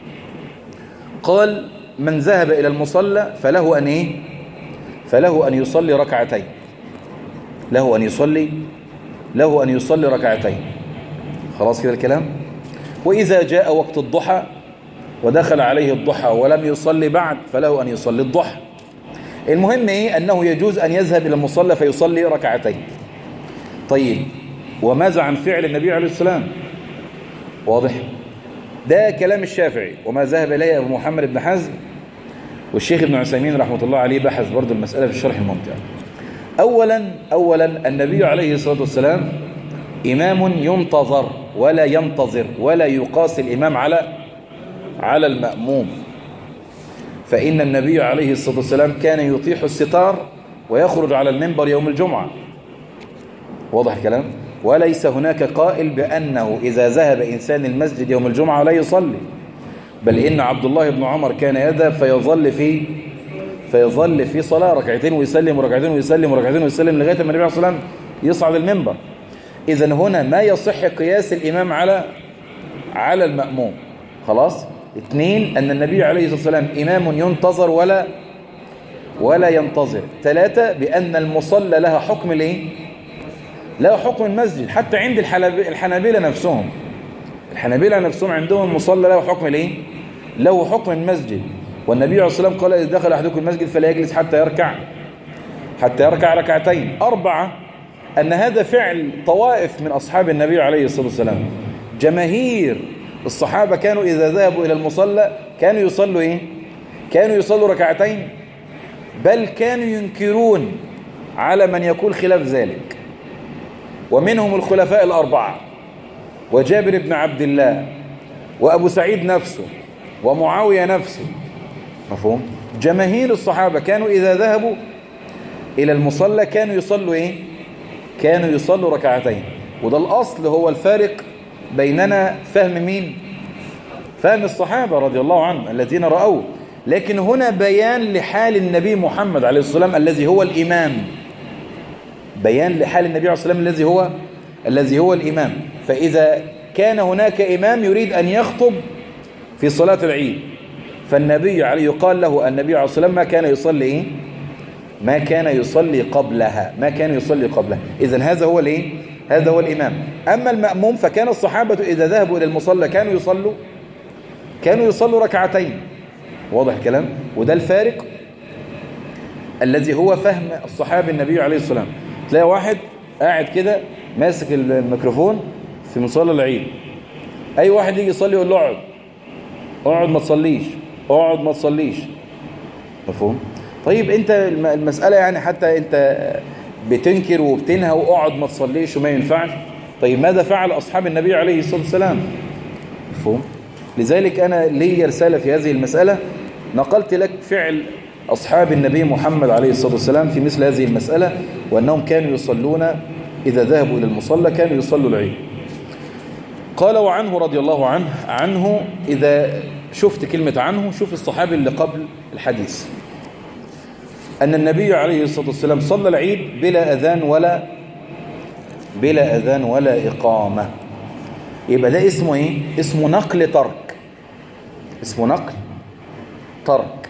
قال من ذهب إلى المصلى فله أن إيه فله أن يصلي ركعتين له أن يصلي له أن يصلي ركعتين خلاص كده الكلام وإذا جاء وقت الضحى ودخل عليه الضحى ولم يصلي بعد فله أن يصلي الضحى المهم إيه أنه يجوز أن يذهب إلى المصلى فيصلي ركعتين طيب وماذا عن فعل النبي عليه السلام واضح ده كلام الشافعي وما ذهب إليه أبو محمد بن حزم والشيخ ابن عثيمين رحمة الله عليه بحث برضو المسألة في الشرح الممتع أولا أولا النبي عليه الصلاة والسلام إمام ينتظر ولا ينتظر ولا يقاس الإمام على على المأموم فإن النبي عليه الصلاة والسلام كان يطيح الستار ويخرج على المنبر يوم الجمعة واضح الكلام وليس هناك قائل بأنه إذا ذهب إنسان المسجد يوم الجمعة لا يصلي بل إن عبد الله بن عمر كان يذهب فيظل في فيظل في صلاة ركعتين ويسلم وركعتين ويسلم وركعتين ويسلم لغاية ما النبي عليه الصلاة والسلام يصعد المنبر إذا هنا ما يصح قياس الإمام على على المأموم خلاص اثنين أن النبي عليه الصلاة والسلام إمام ينتظر ولا ولا ينتظر ثلاثة بأن المصلى لها حكم الايه لا حكم المسجد حتى عند الحنابلة نفسهم الحنابلة نفسهم عندهم المصلى له حكم الايه له حكم المسجد والنبي عليه الصلاة والسلام قال إذا دخل أحدكم المسجد فلا يجلس حتى يركع حتى يركع ركعتين أربعة أن هذا فعل طوائف من أصحاب النبي عليه الصلاة والسلام جماهير الصحابة كانوا إذا ذهبوا إلى المصلى كانوا يصلوا إيه كانوا يصلوا ركعتين بل كانوا ينكرون على من يقول خلاف ذلك ومنهم الخلفاء الأربعة وجابر بن عبد الله وأبو سعيد نفسه ومعاوية نفسه مفهوم جماهير الصحابة كانوا إذا ذهبوا إلى المصلى كانوا يصلوا إيه كانوا يصلوا ركعتين وده الأصل هو الفارق بيننا فهم مين فهم الصحابة رضي الله عنهم الذين رأوه لكن هنا بيان لحال النبي محمد عليه الصلاة والسلام الذي هو الإمام بيان لحال النبي عليه الصلاة والسلام الذي هو الذي هو الإمام فإذا كان هناك إمام يريد أن يخطب في صلاة العيد فالنبي عليه يقال له النبي عليه الصلاة والسلام ما كان يصلي إيه؟ ما كان يصلي قبلها ما كان يصلي قبلها إذن هذا هو الإيه؟ هذا هو الإمام أما المأموم فكان الصحابة إذا ذهبوا إلى المصلى كانوا يصلوا كانوا يصلوا ركعتين واضح الكلام وده الفارق الذي هو فهم الصحابي النبي عليه الصلاة والسلام تلاقي واحد قاعد كده ماسك الميكروفون في مصلى العيد أي واحد يجي يصلي يقول له اقعد اقعد ما تصليش اقعد ما تصليش مفهوم طيب انت المسألة يعني حتى انت بتنكر وبتنهى واقعد ما تصليش وما ينفعش طيب ماذا فعل أصحاب النبي عليه الصلاة والسلام مفهوم لذلك أنا لي رسالة في هذه المسألة نقلت لك فعل أصحاب النبي محمد عليه الصلاة والسلام في مثل هذه المسألة وأنهم كانوا يصلون إذا ذهبوا إلى المصلى كانوا يصلوا العيد قال وعنه رضي الله عنه عنه إذا شفت كلمة عنه شوف الصحابي اللي قبل الحديث أن النبي عليه الصلاة والسلام صلى العيد بلا أذان ولا بلا أذان ولا إقامة يبقى ده اسمه إيه؟ اسمه نقل ترك اسمه نقل ترك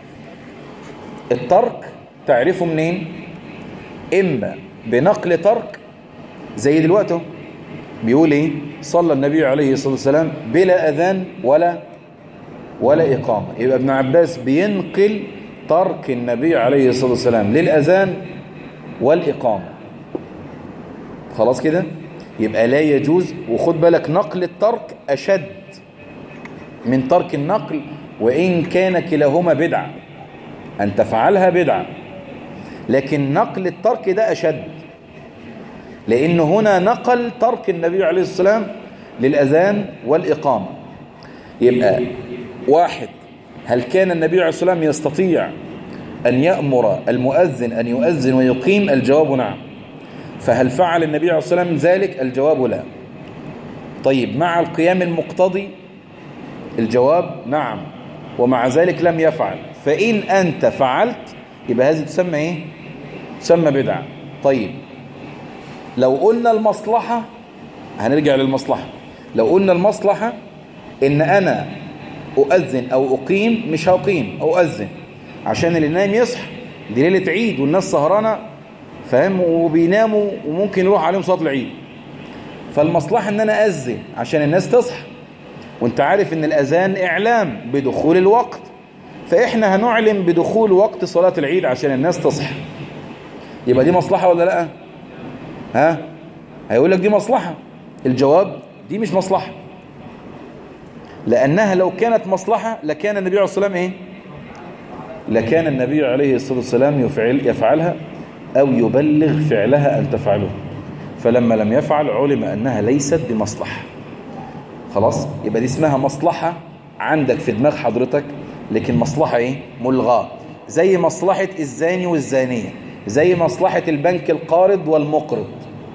الترك تعرفه منين إما بنقل ترك زي دلوقتي اهو. بيقول إيه صلى النبي عليه الصلاة والسلام بلا أذان ولا ولا إقامة يبقى ابن عباس بينقل ترك النبي عليه الصلاة والسلام للأذان والإقامة خلاص كده يبقى لا يجوز وخد بالك نقل الترك أشد من ترك النقل وإن كان كلاهما بدعة أن تفعلها بدعة لكن نقل الترك ده أشد لأن هنا نقل ترك النبي عليه الصلاة والسلام للأذان والإقامة يبقى واحد هل كان النبي عليه الصلاة والسلام يستطيع أن يأمر المؤذن أن يؤذن ويقيم الجواب نعم فهل فعل النبي عليه الصلاة والسلام ذلك الجواب لا طيب مع القيام المقتضي الجواب نعم ومع ذلك لم يفعل فإن أنت فعلت يبقى هذه تسمى إيه تسمى بدعة طيب لو قلنا المصلحة هنرجع للمصلحة لو قلنا المصلحة إن أنا أؤذن أو أقيم مش هقيم أؤذن عشان اللي نايم يصحى دي ليلة عيد والناس سهرانة فاهم وبيناموا وممكن يروح عليهم صلاة العيد فالمصلحة ان انا اذن عشان الناس تصحى وانت عارف ان الاذان اعلام بدخول الوقت فاحنا هنعلم بدخول وقت صلاة العيد عشان الناس تصحى يبقى دي مصلحة ولا لا ها هيقول لك دي مصلحة الجواب دي مش مصلحة لانها لو كانت مصلحة لكان النبي عليه الصلاة والسلام ايه لكان النبي عليه الصلاة والسلام يفعل يفعلها أو يبلغ فعلها أن تفعله فلما لم يفعل علم أنها ليست بمصلحة خلاص يبقى دي اسمها مصلحة عندك في دماغ حضرتك لكن مصلحة ايه ملغاة زي مصلحة الزاني والزانية زي مصلحة البنك القارض والمقرض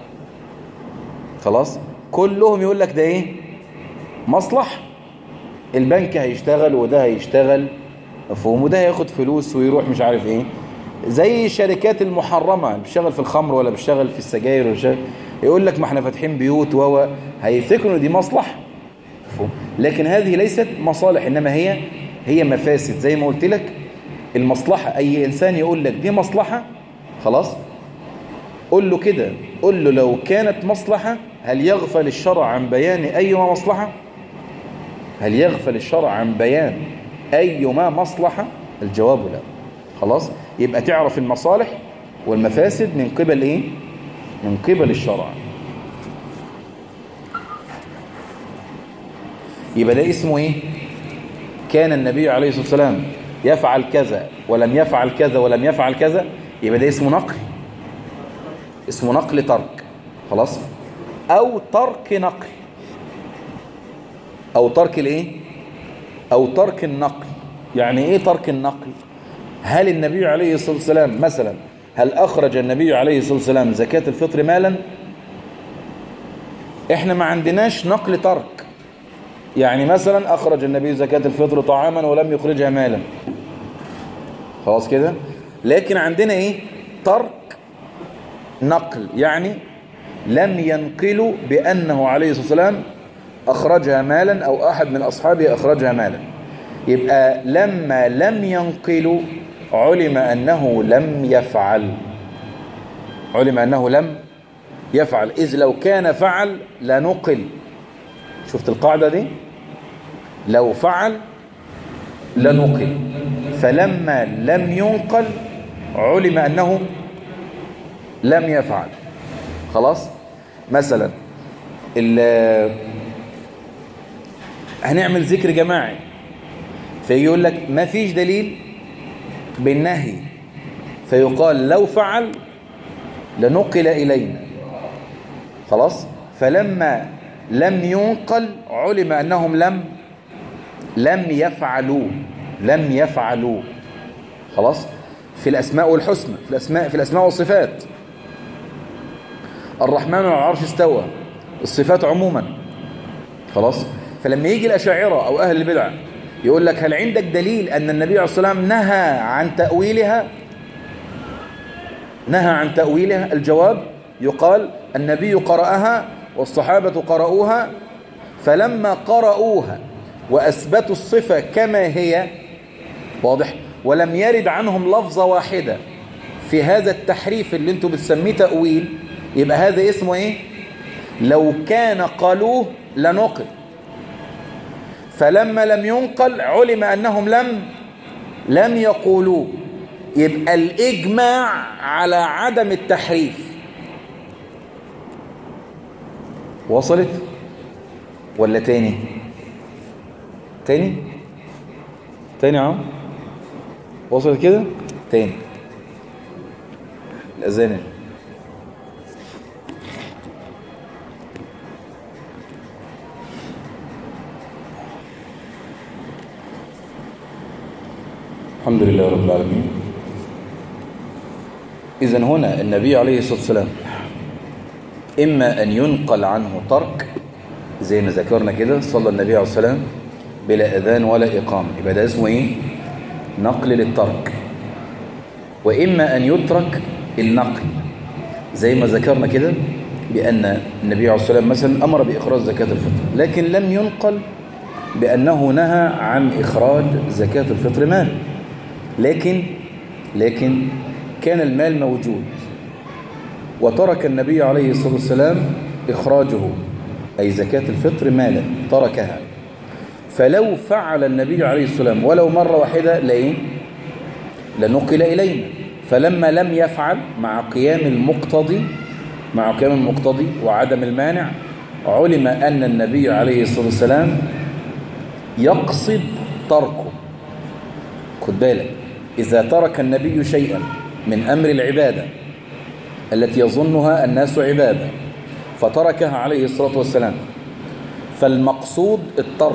خلاص كلهم يقول لك ده ايه مصلحة البنك هيشتغل وده هيشتغل مفهوم وده هياخد فلوس ويروح مش عارف ايه زي الشركات المحرمة بيشتغل في الخمر ولا بيشتغل في السجاير ولا بيشتغل يقول لك ما احنا فاتحين بيوت وهو هيفتكروا دي مصلحة مفهوم لكن هذه ليست مصالح انما هي هي مفاسد زي ما قلت لك المصلحة اي انسان يقول لك دي مصلحة خلاص قول له كده قول له لو كانت مصلحة هل يغفل الشرع عن بيان ايما مصلحة هل يغفل الشرع عن بيان ايما مصلحة الجواب لا خلاص يبقى تعرف المصالح والمفاسد من قبل ايه من قبل الشرع يبقى ده اسمه ايه كان النبي عليه الصلاة والسلام يفعل كذا ولم يفعل كذا ولم يفعل كذا يبقى ده اسمه نقل اسمه نقل ترك خلاص او ترك نقل او ترك الايه او ترك النقل يعني ايه ترك النقل هل النبي عليه الصلاة والسلام مثلا هل أخرج النبي عليه الصلاة والسلام زكاة الفطر مالا احنا ما عندناش نقل ترك يعني مثلا أخرج النبي زكاة الفطر طعاما ولم يخرجها مالا خلاص كده لكن عندنا ايه ترك نقل يعني لم ينقلوا بأنه عليه الصلاة والسلام أخرجها مالا أو أحد من أصحابه أخرجها مالا يبقى لما لم ينقلوا علم أنه لم يفعل علم أنه لم يفعل إذ لو كان فعل لنقل شفت القاعدة دي لو فعل لنقل فلما لم ينقل علم أنه لم يفعل خلاص مثلا هنعمل ذكر جماعي فيقول لك ما فيش دليل بالنهي فيقال لو فعل لنقل إلينا خلاص فلما لم ينقل علم أنهم لم لم يفعلوا لم يفعلوا خلاص في الأسماء والحسنى في الأسماء في الأسماء والصفات الرحمن على العرش استوى الصفات عموما خلاص فلما يجي الأشاعرة أو أهل البدع يقول لك هل عندك دليل أن النبي عليه الصلاة والسلام نهى عن تأويلها نهى عن تأويلها الجواب يقال النبي قرأها والصحابة قرأوها فلما قرأوها وأثبتوا الصفة كما هي واضح ولم يرد عنهم لفظة واحدة في هذا التحريف اللي انتوا بتسميه تأويل يبقى هذا اسمه ايه لو كان قالوه لنقل فلما لم ينقل علم أنهم لم لم يقولوه يبقى الإجماع على عدم التحريف وصلت ولا تاني تاني تاني عم وصلت كده تاني الأذان الحمد لله رب العالمين إذا هنا النبي عليه الصلاة والسلام إما أن ينقل عنه ترك زي ما ذكرنا كده صلى النبي عليه الصلاة والسلام بلا أذان ولا إقامة يبقى ده اسمه إيه؟ نقل للترك وإما أن يترك النقل زي ما ذكرنا كده بأن النبي عليه الصلاة والسلام مثلا أمر بإخراج زكاة الفطر لكن لم ينقل بأنه نهى عن إخراج زكاة الفطر مال لكن لكن كان المال موجود وترك النبي عليه الصلاة والسلام إخراجه أي زكاة الفطر مالا تركها فلو فعل النبي عليه الصلاة والسلام ولو مرة واحدة لإيه لنقل إلينا فلما لم يفعل مع قيام المقتضي مع قيام المقتضي وعدم المانع علم أن النبي عليه الصلاة والسلام يقصد تركه خد بالك إذا ترك النبي شيئا من أمر العبادة التي يظنها الناس عبادة فتركها عليه الصلاة والسلام فالمقصود الترك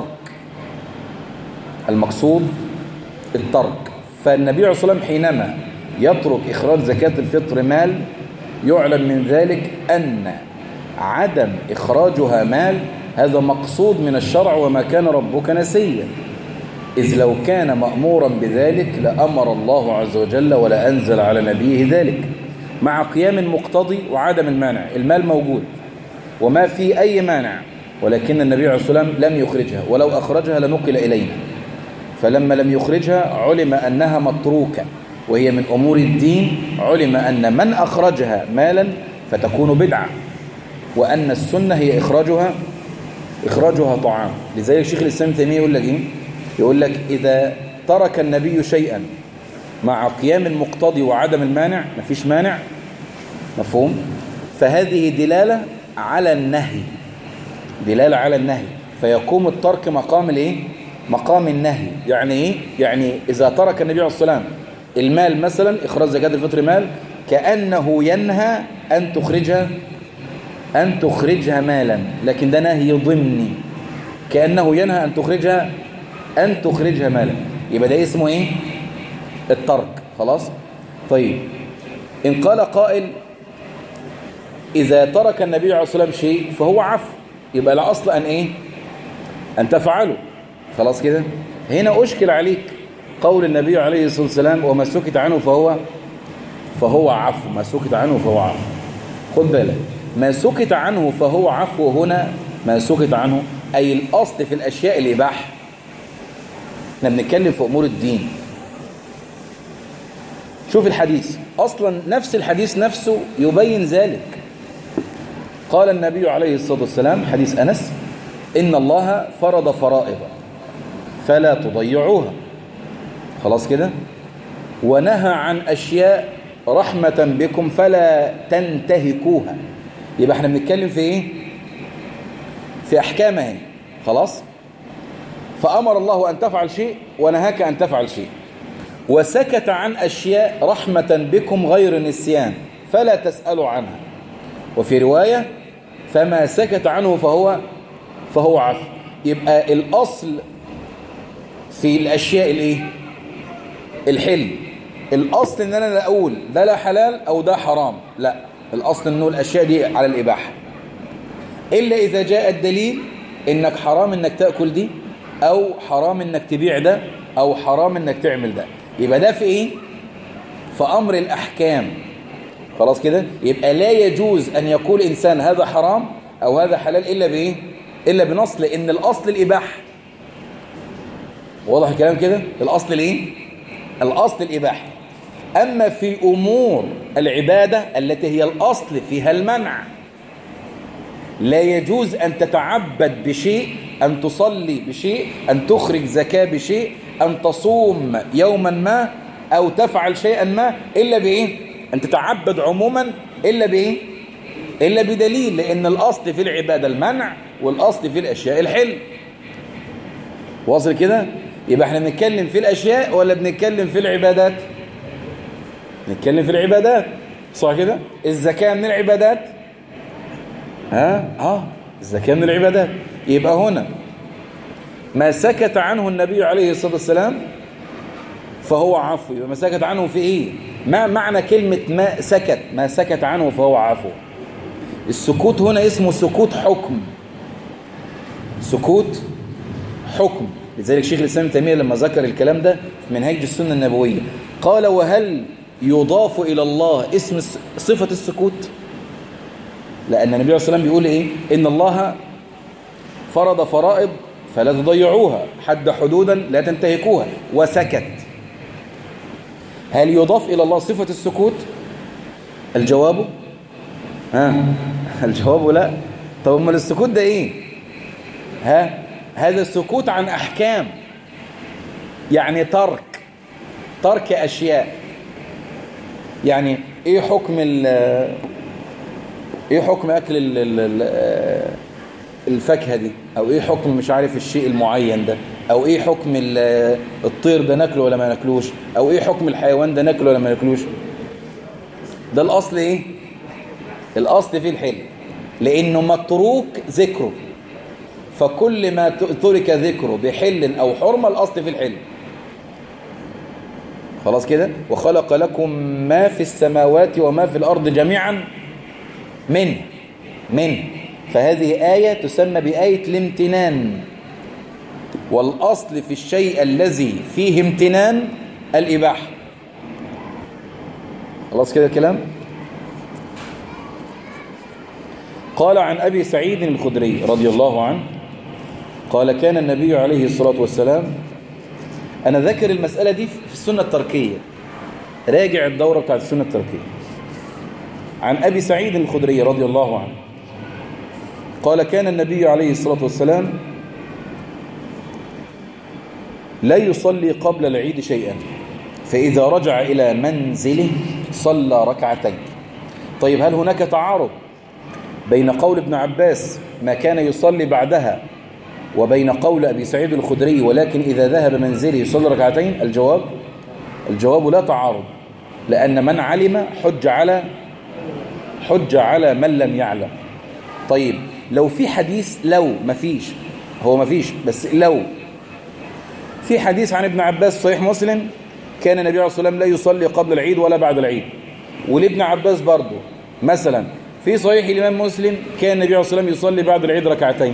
المقصود الترك فالنبي عليه الصلاة والسلام حينما يترك إخراج زكاة الفطر مال يعلم من ذلك أن عدم إخراجها مال هذا مقصود من الشرع وما كان ربك نسيا إذ لو كان مأمورا بذلك لأمر الله عز وجل ولا أنزل على نبيه ذلك مع قيام المقتضي وعدم المانع المال موجود وما في أي مانع ولكن النبي عليه الصلاة والسلام لم يخرجها ولو أخرجها لنقل إلينا فلما لم يخرجها علم أنها متروكة وهي من أمور الدين علم أن من أخرجها مالا فتكون بدعة وأن السنة هي إخراجها إخراجها طعام لذلك شيخ الإسلام تيمية يقول لك إيه يقول لك إذا ترك النبي شيئا مع قيام المقتضي وعدم المانع مفيش مانع مفهوم فهذه دلالة على النهي دلالة على النهي فيقوم الترك مقام الايه مقام النهي يعني ايه يعني اذا ترك النبي عليه الصلاه والسلام المال مثلا اخراج زكاه الفطر مال كانه ينهى ان تخرجها ان تخرجها مالا لكن ده نهي ضمني كانه ينهى ان تخرجها ان تخرجها مالا يبقى ده اسمه ايه الترك خلاص طيب ان قال قائل اذا ترك النبي عليه الصلاه والسلام شيء فهو عفو يبقى لا اصل ان ايه ان تفعله خلاص كده هنا أشكل عليك قول النبي عليه الصلاة والسلام وما سكت عنه فهو فهو عفو ما سكت عنه فهو عفو خد بالك ما سكت عنه فهو عفو هنا ما سكت عنه أي الأصل في الأشياء الإباحة احنا بنتكلم في أمور الدين شوف الحديث أصلا نفس الحديث نفسه يبين ذلك قال النبي عليه الصلاة والسلام حديث أنس إن الله فرض فرائض فلا تضيعوها خلاص كده ونهى عن أشياء رحمة بكم فلا تنتهكوها يبقى احنا بنتكلم في ايه في احكامها خلاص فأمر الله أن تفعل شيء ونهاك أن تفعل شيء وسكت عن أشياء رحمة بكم غير نسيان فلا تسألوا عنها وفي رواية فما سكت عنه فهو فهو عفو يبقى الأصل في الاشياء الايه الحل الاصل ان انا لا اقول ده لا حلال او ده حرام لا الاصل انه الاشياء دي على الاباحه الا اذا جاء الدليل انك حرام انك تاكل دي او حرام انك تبيع ده او حرام انك تعمل ده يبقى ده في ايه في امر الاحكام خلاص كده يبقى لا يجوز ان يقول انسان هذا حرام او هذا حلال الا بايه الا بنص لان الاصل الاباحه واضح الكلام كده الاصل الايه الاصل الاباحه اما في امور العباده التي هي الاصل فيها المنع لا يجوز ان تتعبد بشيء ان تصلي بشيء ان تخرج زكاه بشيء ان تصوم يوما ما او تفعل شيئا ما الا بايه ان تتعبد عموما الا بايه الا بدليل لان الاصل في العباده المنع والاصل في الاشياء الحل واصل كده يبقى احنا بنتكلم في الاشياء ولا بنتكلم في العبادات نتكلم في العبادات صح كده الزكاه من العبادات ها اه الزكاه من العبادات يبقى هنا ما سكت عنه النبي عليه الصلاه والسلام فهو عفو يبقى ما سكت عنه في ايه ما معنى كلمه ما سكت ما سكت عنه فهو عفو السكوت هنا اسمه سكوت حكم سكوت حكم لذلك شيخ الإسلام ابن تيمية لما ذكر الكلام ده في منهاج السنة النبوية قال وهل يضاف إلى الله اسم صفة السكوت لأن النبي عليه الصلاة والسلام بيقول إيه إن الله فرض فرائض فلا تضيعوها حد حدودا لا تنتهكوها وسكت هل يضاف إلى الله صفة السكوت الجواب ها الجواب لا طب امال السكوت ده ايه ها هذا السكوت عن احكام يعني ترك ترك اشياء يعني ايه حكم ال ايه حكم اكل ال ال الفاكهه دي او ايه حكم مش عارف الشيء المعين ده او ايه حكم الطير ده ناكله ولا ما ناكلوش او ايه حكم الحيوان ده ناكله ولا ما ناكلوش ده الاصل ايه الاصل فيه الحل لانه متروك ذكره فكل ما ترك ذكره بحل او حرمه الاصل في الحل خلاص كده وخلق لكم ما في السماوات وما في الارض جميعا من من فهذه آية تسمى بآية الامتنان والأصل في الشيء الذي فيه امتنان الإباحة خلاص كده الكلام قال عن أبي سعيد الخدري رضي الله عنه قال كان النبي عليه الصلاة والسلام أنا ذكر المسألة دي في السنة التركية راجع الدورة بتاعت السنة التركية عن أبي سعيد الخدري رضي الله عنه قال كان النبي عليه الصلاة والسلام لا يصلي قبل العيد شيئا فإذا رجع إلى منزله صلى ركعتين طيب هل هناك تعارض بين قول ابن عباس ما كان يصلي بعدها وبين قول أبي سعيد الخدري ولكن إذا ذهب منزله يصلي ركعتين الجواب الجواب لا تعارض لأن من علم حج على حج على من لم يعلم طيب لو في حديث لو ما فيش هو ما فيش بس لو في حديث عن ابن عباس صحيح مسلم كان النبي عليه الصلاة والسلام لا يصلي قبل العيد ولا بعد العيد ولابن عباس برضه مثلا في صحيح الإمام مسلم كان النبي عليه الصلاة والسلام يصلي بعد العيد ركعتين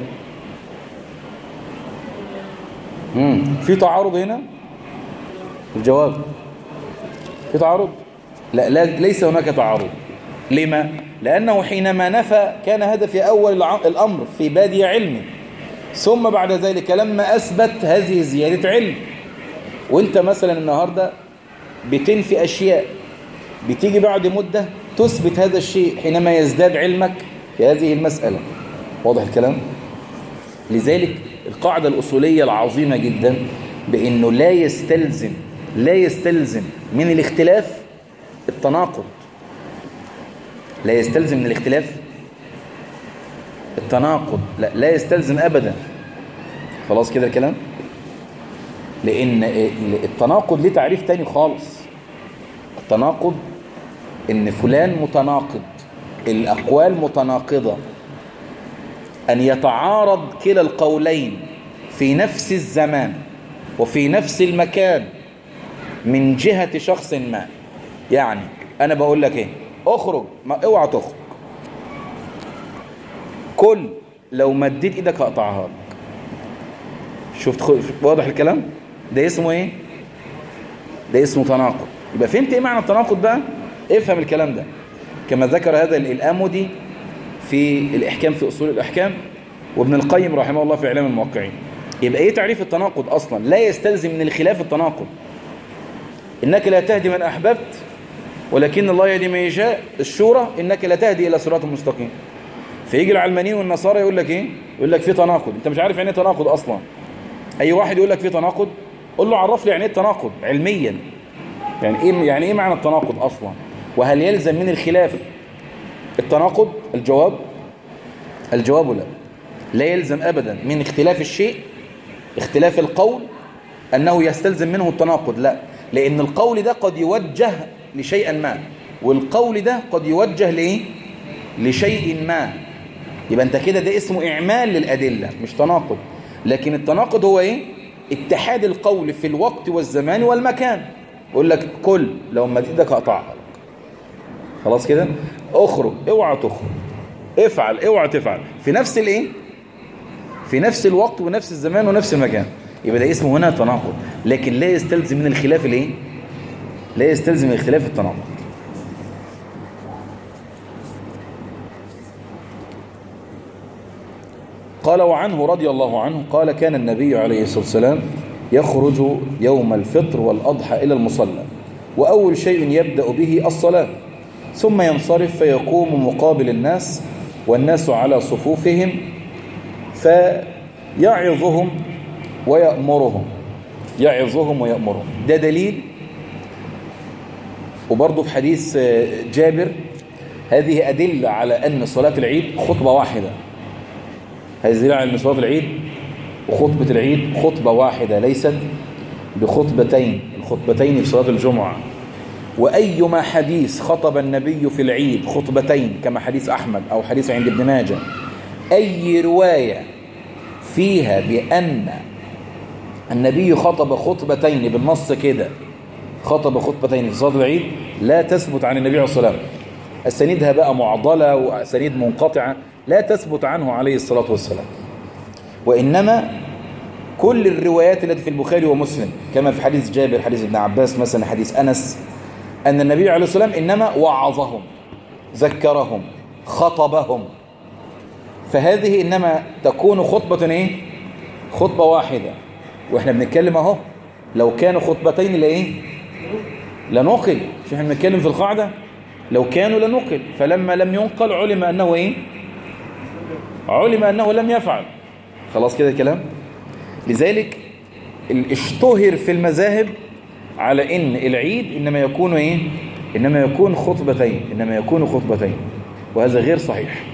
مم. في تعارض هنا الجواب في تعارض لا, لا ليس هناك تعارض لما لأنه حينما نفى كان هذا في أول الأمر في بادية علمه ثم بعد ذلك لما أثبت هذه زيادة علم وانت مثلا النهاردة بتنفي أشياء بتيجي بعد مدة تثبت هذا الشيء حينما يزداد علمك في هذه المسألة واضح الكلام؟ لذلك القاعدة الأصولية العظيمة جدا بأنه لا يستلزم لا يستلزم من الاختلاف التناقض لا يستلزم من الاختلاف التناقض لا, لا يستلزم أبدا خلاص كده الكلام لأن التناقض ليه تعريف تاني خالص التناقض إن فلان متناقض الأقوال متناقضة أن يتعارض كلا القولين في نفس الزمان وفي نفس المكان من جهة شخص ما يعني أنا بقول لك إيه اخرج ما اوعى تخرج كل لو مديت ايدك هقطعها لك شفت خ... واضح الكلام ده اسمه ايه ده اسمه تناقض يبقى فهمت ايه معنى التناقض بقى افهم الكلام ده كما ذكر هذا الامودي في الاحكام في اصول الاحكام وابن القيم رحمه الله في اعلام الموقعين يبقى ايه تعريف التناقض اصلا لا يستلزم من الخلاف التناقض انك لا تهدي من احببت ولكن الله يهدي من يشاء الشورى انك لا تهدي الى صراط مستقيم فيجي العلمانيين والنصارى يقول لك ايه يقول لك في تناقض انت مش عارف يعني ايه تناقض اصلا اي واحد يقول لك في تناقض قول له عرف لي يعني ايه التناقض علميا يعني ايه يعني ايه معنى التناقض اصلا وهل يلزم من الخلاف التناقض الجواب الجواب لا لا يلزم ابدا من اختلاف الشيء اختلاف القول انه يستلزم منه التناقض لا لان القول ده قد يوجه لشيء ما والقول ده قد يوجه لايه لشيء ما يبقى انت كده ده اسمه اعمال للادله مش تناقض لكن التناقض هو ايه اتحاد القول في الوقت والزمان والمكان يقول لك كل لو ما ايدك هقطعها لك خلاص كده اخرج اوعى تخرج افعل اوعى تفعل في نفس الايه في نفس الوقت ونفس الزمان ونفس المكان يبقى ده اسمه هنا تناقض لكن لا يستلزم من الخلاف الايه لا يستلزم من الخلاف التناقض قال وعنه رضي الله عنه قال كان النبي عليه الصلاة والسلام يخرج يوم الفطر والأضحى إلى المصلى وأول شيء يبدأ به الصلاة ثم ينصرف فيقوم مقابل الناس والناس على صفوفهم فيعظهم ويأمرهم يعظهم ويأمرهم ده دليل وبرضه في حديث جابر هذه أدلة على أن صلاة العيد خطبة واحدة هذه دليل على أن صلاة العيد وخطبة العيد خطبة واحدة ليست بخطبتين الخطبتين في صلاة الجمعة وأيما حديث خطب النبي في العيد خطبتين كما حديث أحمد أو حديث عند ابن ماجه أي رواية فيها بأن النبي خطب خطبتين بالنص كده خطب خطبتين في صلاة العيد لا تثبت عن النبي عليه الصلاة والسلام أسانيدها بقى معضلة وأسانيد منقطعة لا تثبت عنه عليه الصلاة والسلام وإنما كل الروايات التي في البخاري ومسلم كما في حديث جابر حديث ابن عباس مثلا حديث أنس أن النبي عليه الصلاة والسلام إنما وعظهم ذكرهم خطبهم فهذه إنما تكون خطبة إيه؟ خطبة واحدة وإحنا بنتكلم أهو لو كانوا خطبتين لإيه؟ لنقل مش إحنا بنتكلم في القاعدة لو كانوا لنقل فلما لم ينقل علم أنه إيه؟ علم أنه لم يفعل خلاص كده الكلام لذلك اشتهر في المذاهب على ان العيد انما يكون ايه انما يكون خطبتين انما يكون خطبتين وهذا غير صحيح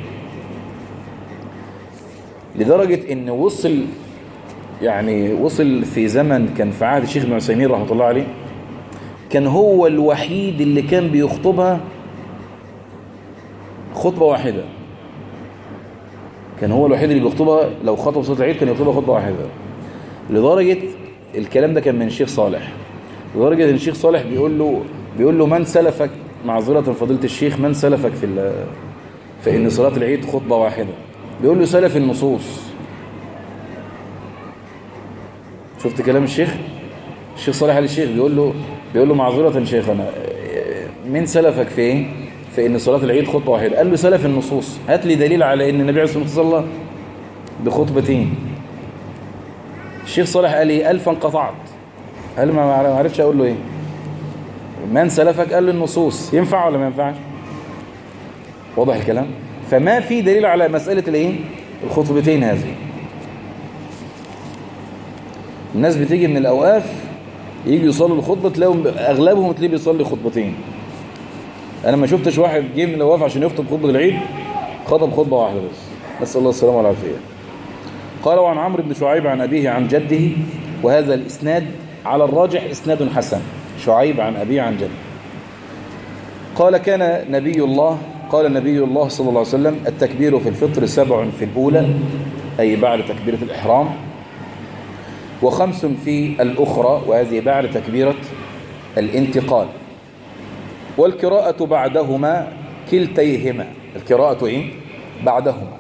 لدرجة ان وصل يعني وصل في زمن كان في عهد الشيخ ابن عثيمين رحمه الله عليه كان هو الوحيد اللي كان بيخطبها خطبة واحدة كان هو الوحيد اللي بيخطبها لو خطب صلاة العيد كان يخطبها خطبة واحدة لدرجة الكلام ده كان من الشيخ صالح لدرجة ان الشيخ صالح بيقول له بيقول له من سلفك معذرة فضيلة الشيخ من سلفك في في ان صلاة العيد خطبة واحدة بيقول له سلف النصوص شفت كلام الشيخ الشيخ صالح علي الشيخ بيقول له بيقول له معذرة شيخنا من سلفك في ايه في ان صلاة العيد خطبة واحدة قال له سلف النصوص هات لي دليل على ان النبي عليه الصلاة والسلام صلى بخطبتين الشيخ صالح قال ايه الفا انقطعت قال ما عرفش اقول له ايه من سلفك قال له النصوص ينفع ولا ما ينفعش واضح الكلام فما في دليل على مسألة الايه الخطبتين هذه الناس بتيجي من الاوقاف يجي يصلوا الخطبة تلاقيهم اغلبهم تلاقيه بيصلي خطبتين انا ما شفتش واحد جه من الاوقاف عشان يخطب خطبة العيد خطب خطبة واحدة بس نسأل الله السلامة والعافية قال وعن عمرو بن شعيب عن أبيه عن جده وهذا الإسناد على الراجح إسناد حسن شعيب عن أبيه عن جده قال كان نبي الله قال نبي الله صلى الله عليه وسلم التكبير في الفطر سبع في الأولى أي بعد تكبيرة الإحرام وخمس في الأخرى وهذه بعد تكبيرة الانتقال والقراءة بعدهما كلتيهما القراءة إيه؟ بعدهما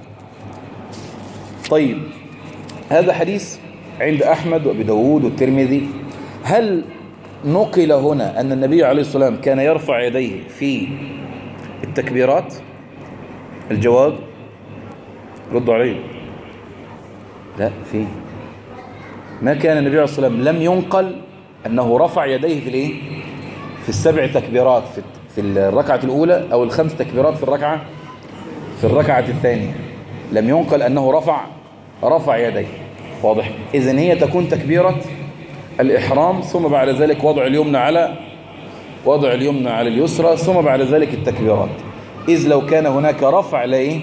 طيب هذا حديث عند أحمد وأبي داود والترمذي هل نقل هنا أن النبي عليه الصلاة والسلام كان يرفع يديه في التكبيرات الجواب ردوا عليه لا في ما كان النبي عليه الصلاة والسلام لم ينقل أنه رفع يديه في الايه في السبع تكبيرات في في الركعة الأولى أو الخمس تكبيرات في الركعة في الركعة الثانية لم ينقل أنه رفع رفع يديه واضح إذن هي تكون تكبيرة الإحرام ثم بعد ذلك وضع اليمنى على وضع اليمنى على اليسرى ثم بعد ذلك التكبيرات إذ لو كان هناك رفع لإيه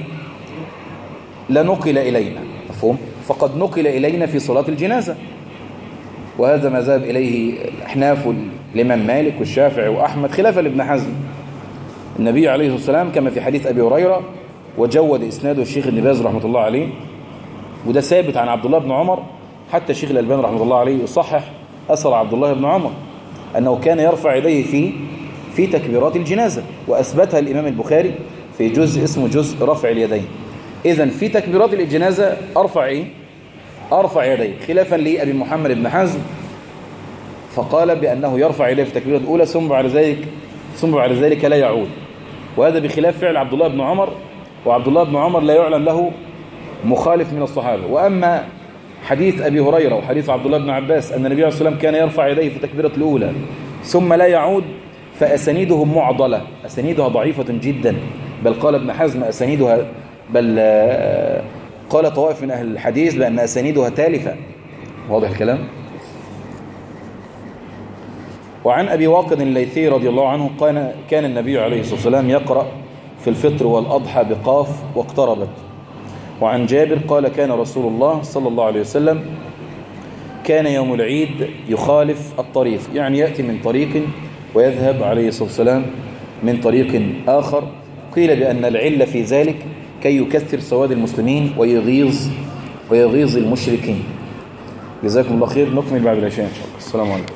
لنقل إلينا مفهوم فقد نقل إلينا في صلاة الجنازة وهذا ما ذهب إليه الأحناف والإمام مالك والشافعي وأحمد خلافا لابن حزم النبي عليه الصلاة والسلام كما في حديث أبي هريرة وجود إسناده الشيخ ابن باز رحمة الله عليه وده ثابت عن عبد الله بن عمر حتى الشيخ الألباني رحمه الله عليه يصحح أثر عبد الله بن عمر أنه كان يرفع يديه في في تكبيرات الجنازة وأثبتها الإمام البخاري في جزء اسمه جزء رفع اليدين إذا في تكبيرات الجنازة أرفع إيه؟ أرفع يديه خلافا لأبي محمد بن حزم فقال بأنه يرفع يديه في التكبيرة الأولى ثم بعد ذلك ثم بعد ذلك لا يعود وهذا بخلاف فعل عبد الله بن عمر وعبد الله بن عمر لا يعلم له مخالف من الصحابة وأما حديث أبي هريرة وحديث عبد الله بن عباس أن النبي عليه الصلاة والسلام كان يرفع يديه في التكبيرة الأولى ثم لا يعود فأسانيدهم معضلة أسانيدها ضعيفة جدا بل قال ابن حزم أسانيدها بل قال طوائف من أهل الحديث بأن أسانيدها تالفة واضح الكلام وعن أبي واقد الليثي رضي الله عنه قال كان النبي عليه الصلاة والسلام يقرأ في الفطر والأضحى بقاف واقتربت وعن جابر قال كان رسول الله صلى الله عليه وسلم كان يوم العيد يخالف الطريق يعني يأتي من طريق ويذهب عليه الصلاة والسلام من طريق آخر قيل بأن العلة في ذلك كي يكثر سواد المسلمين ويغيظ ويغيظ المشركين جزاكم الله خير نكمل بعد العشاء إن شاء الله السلام عليكم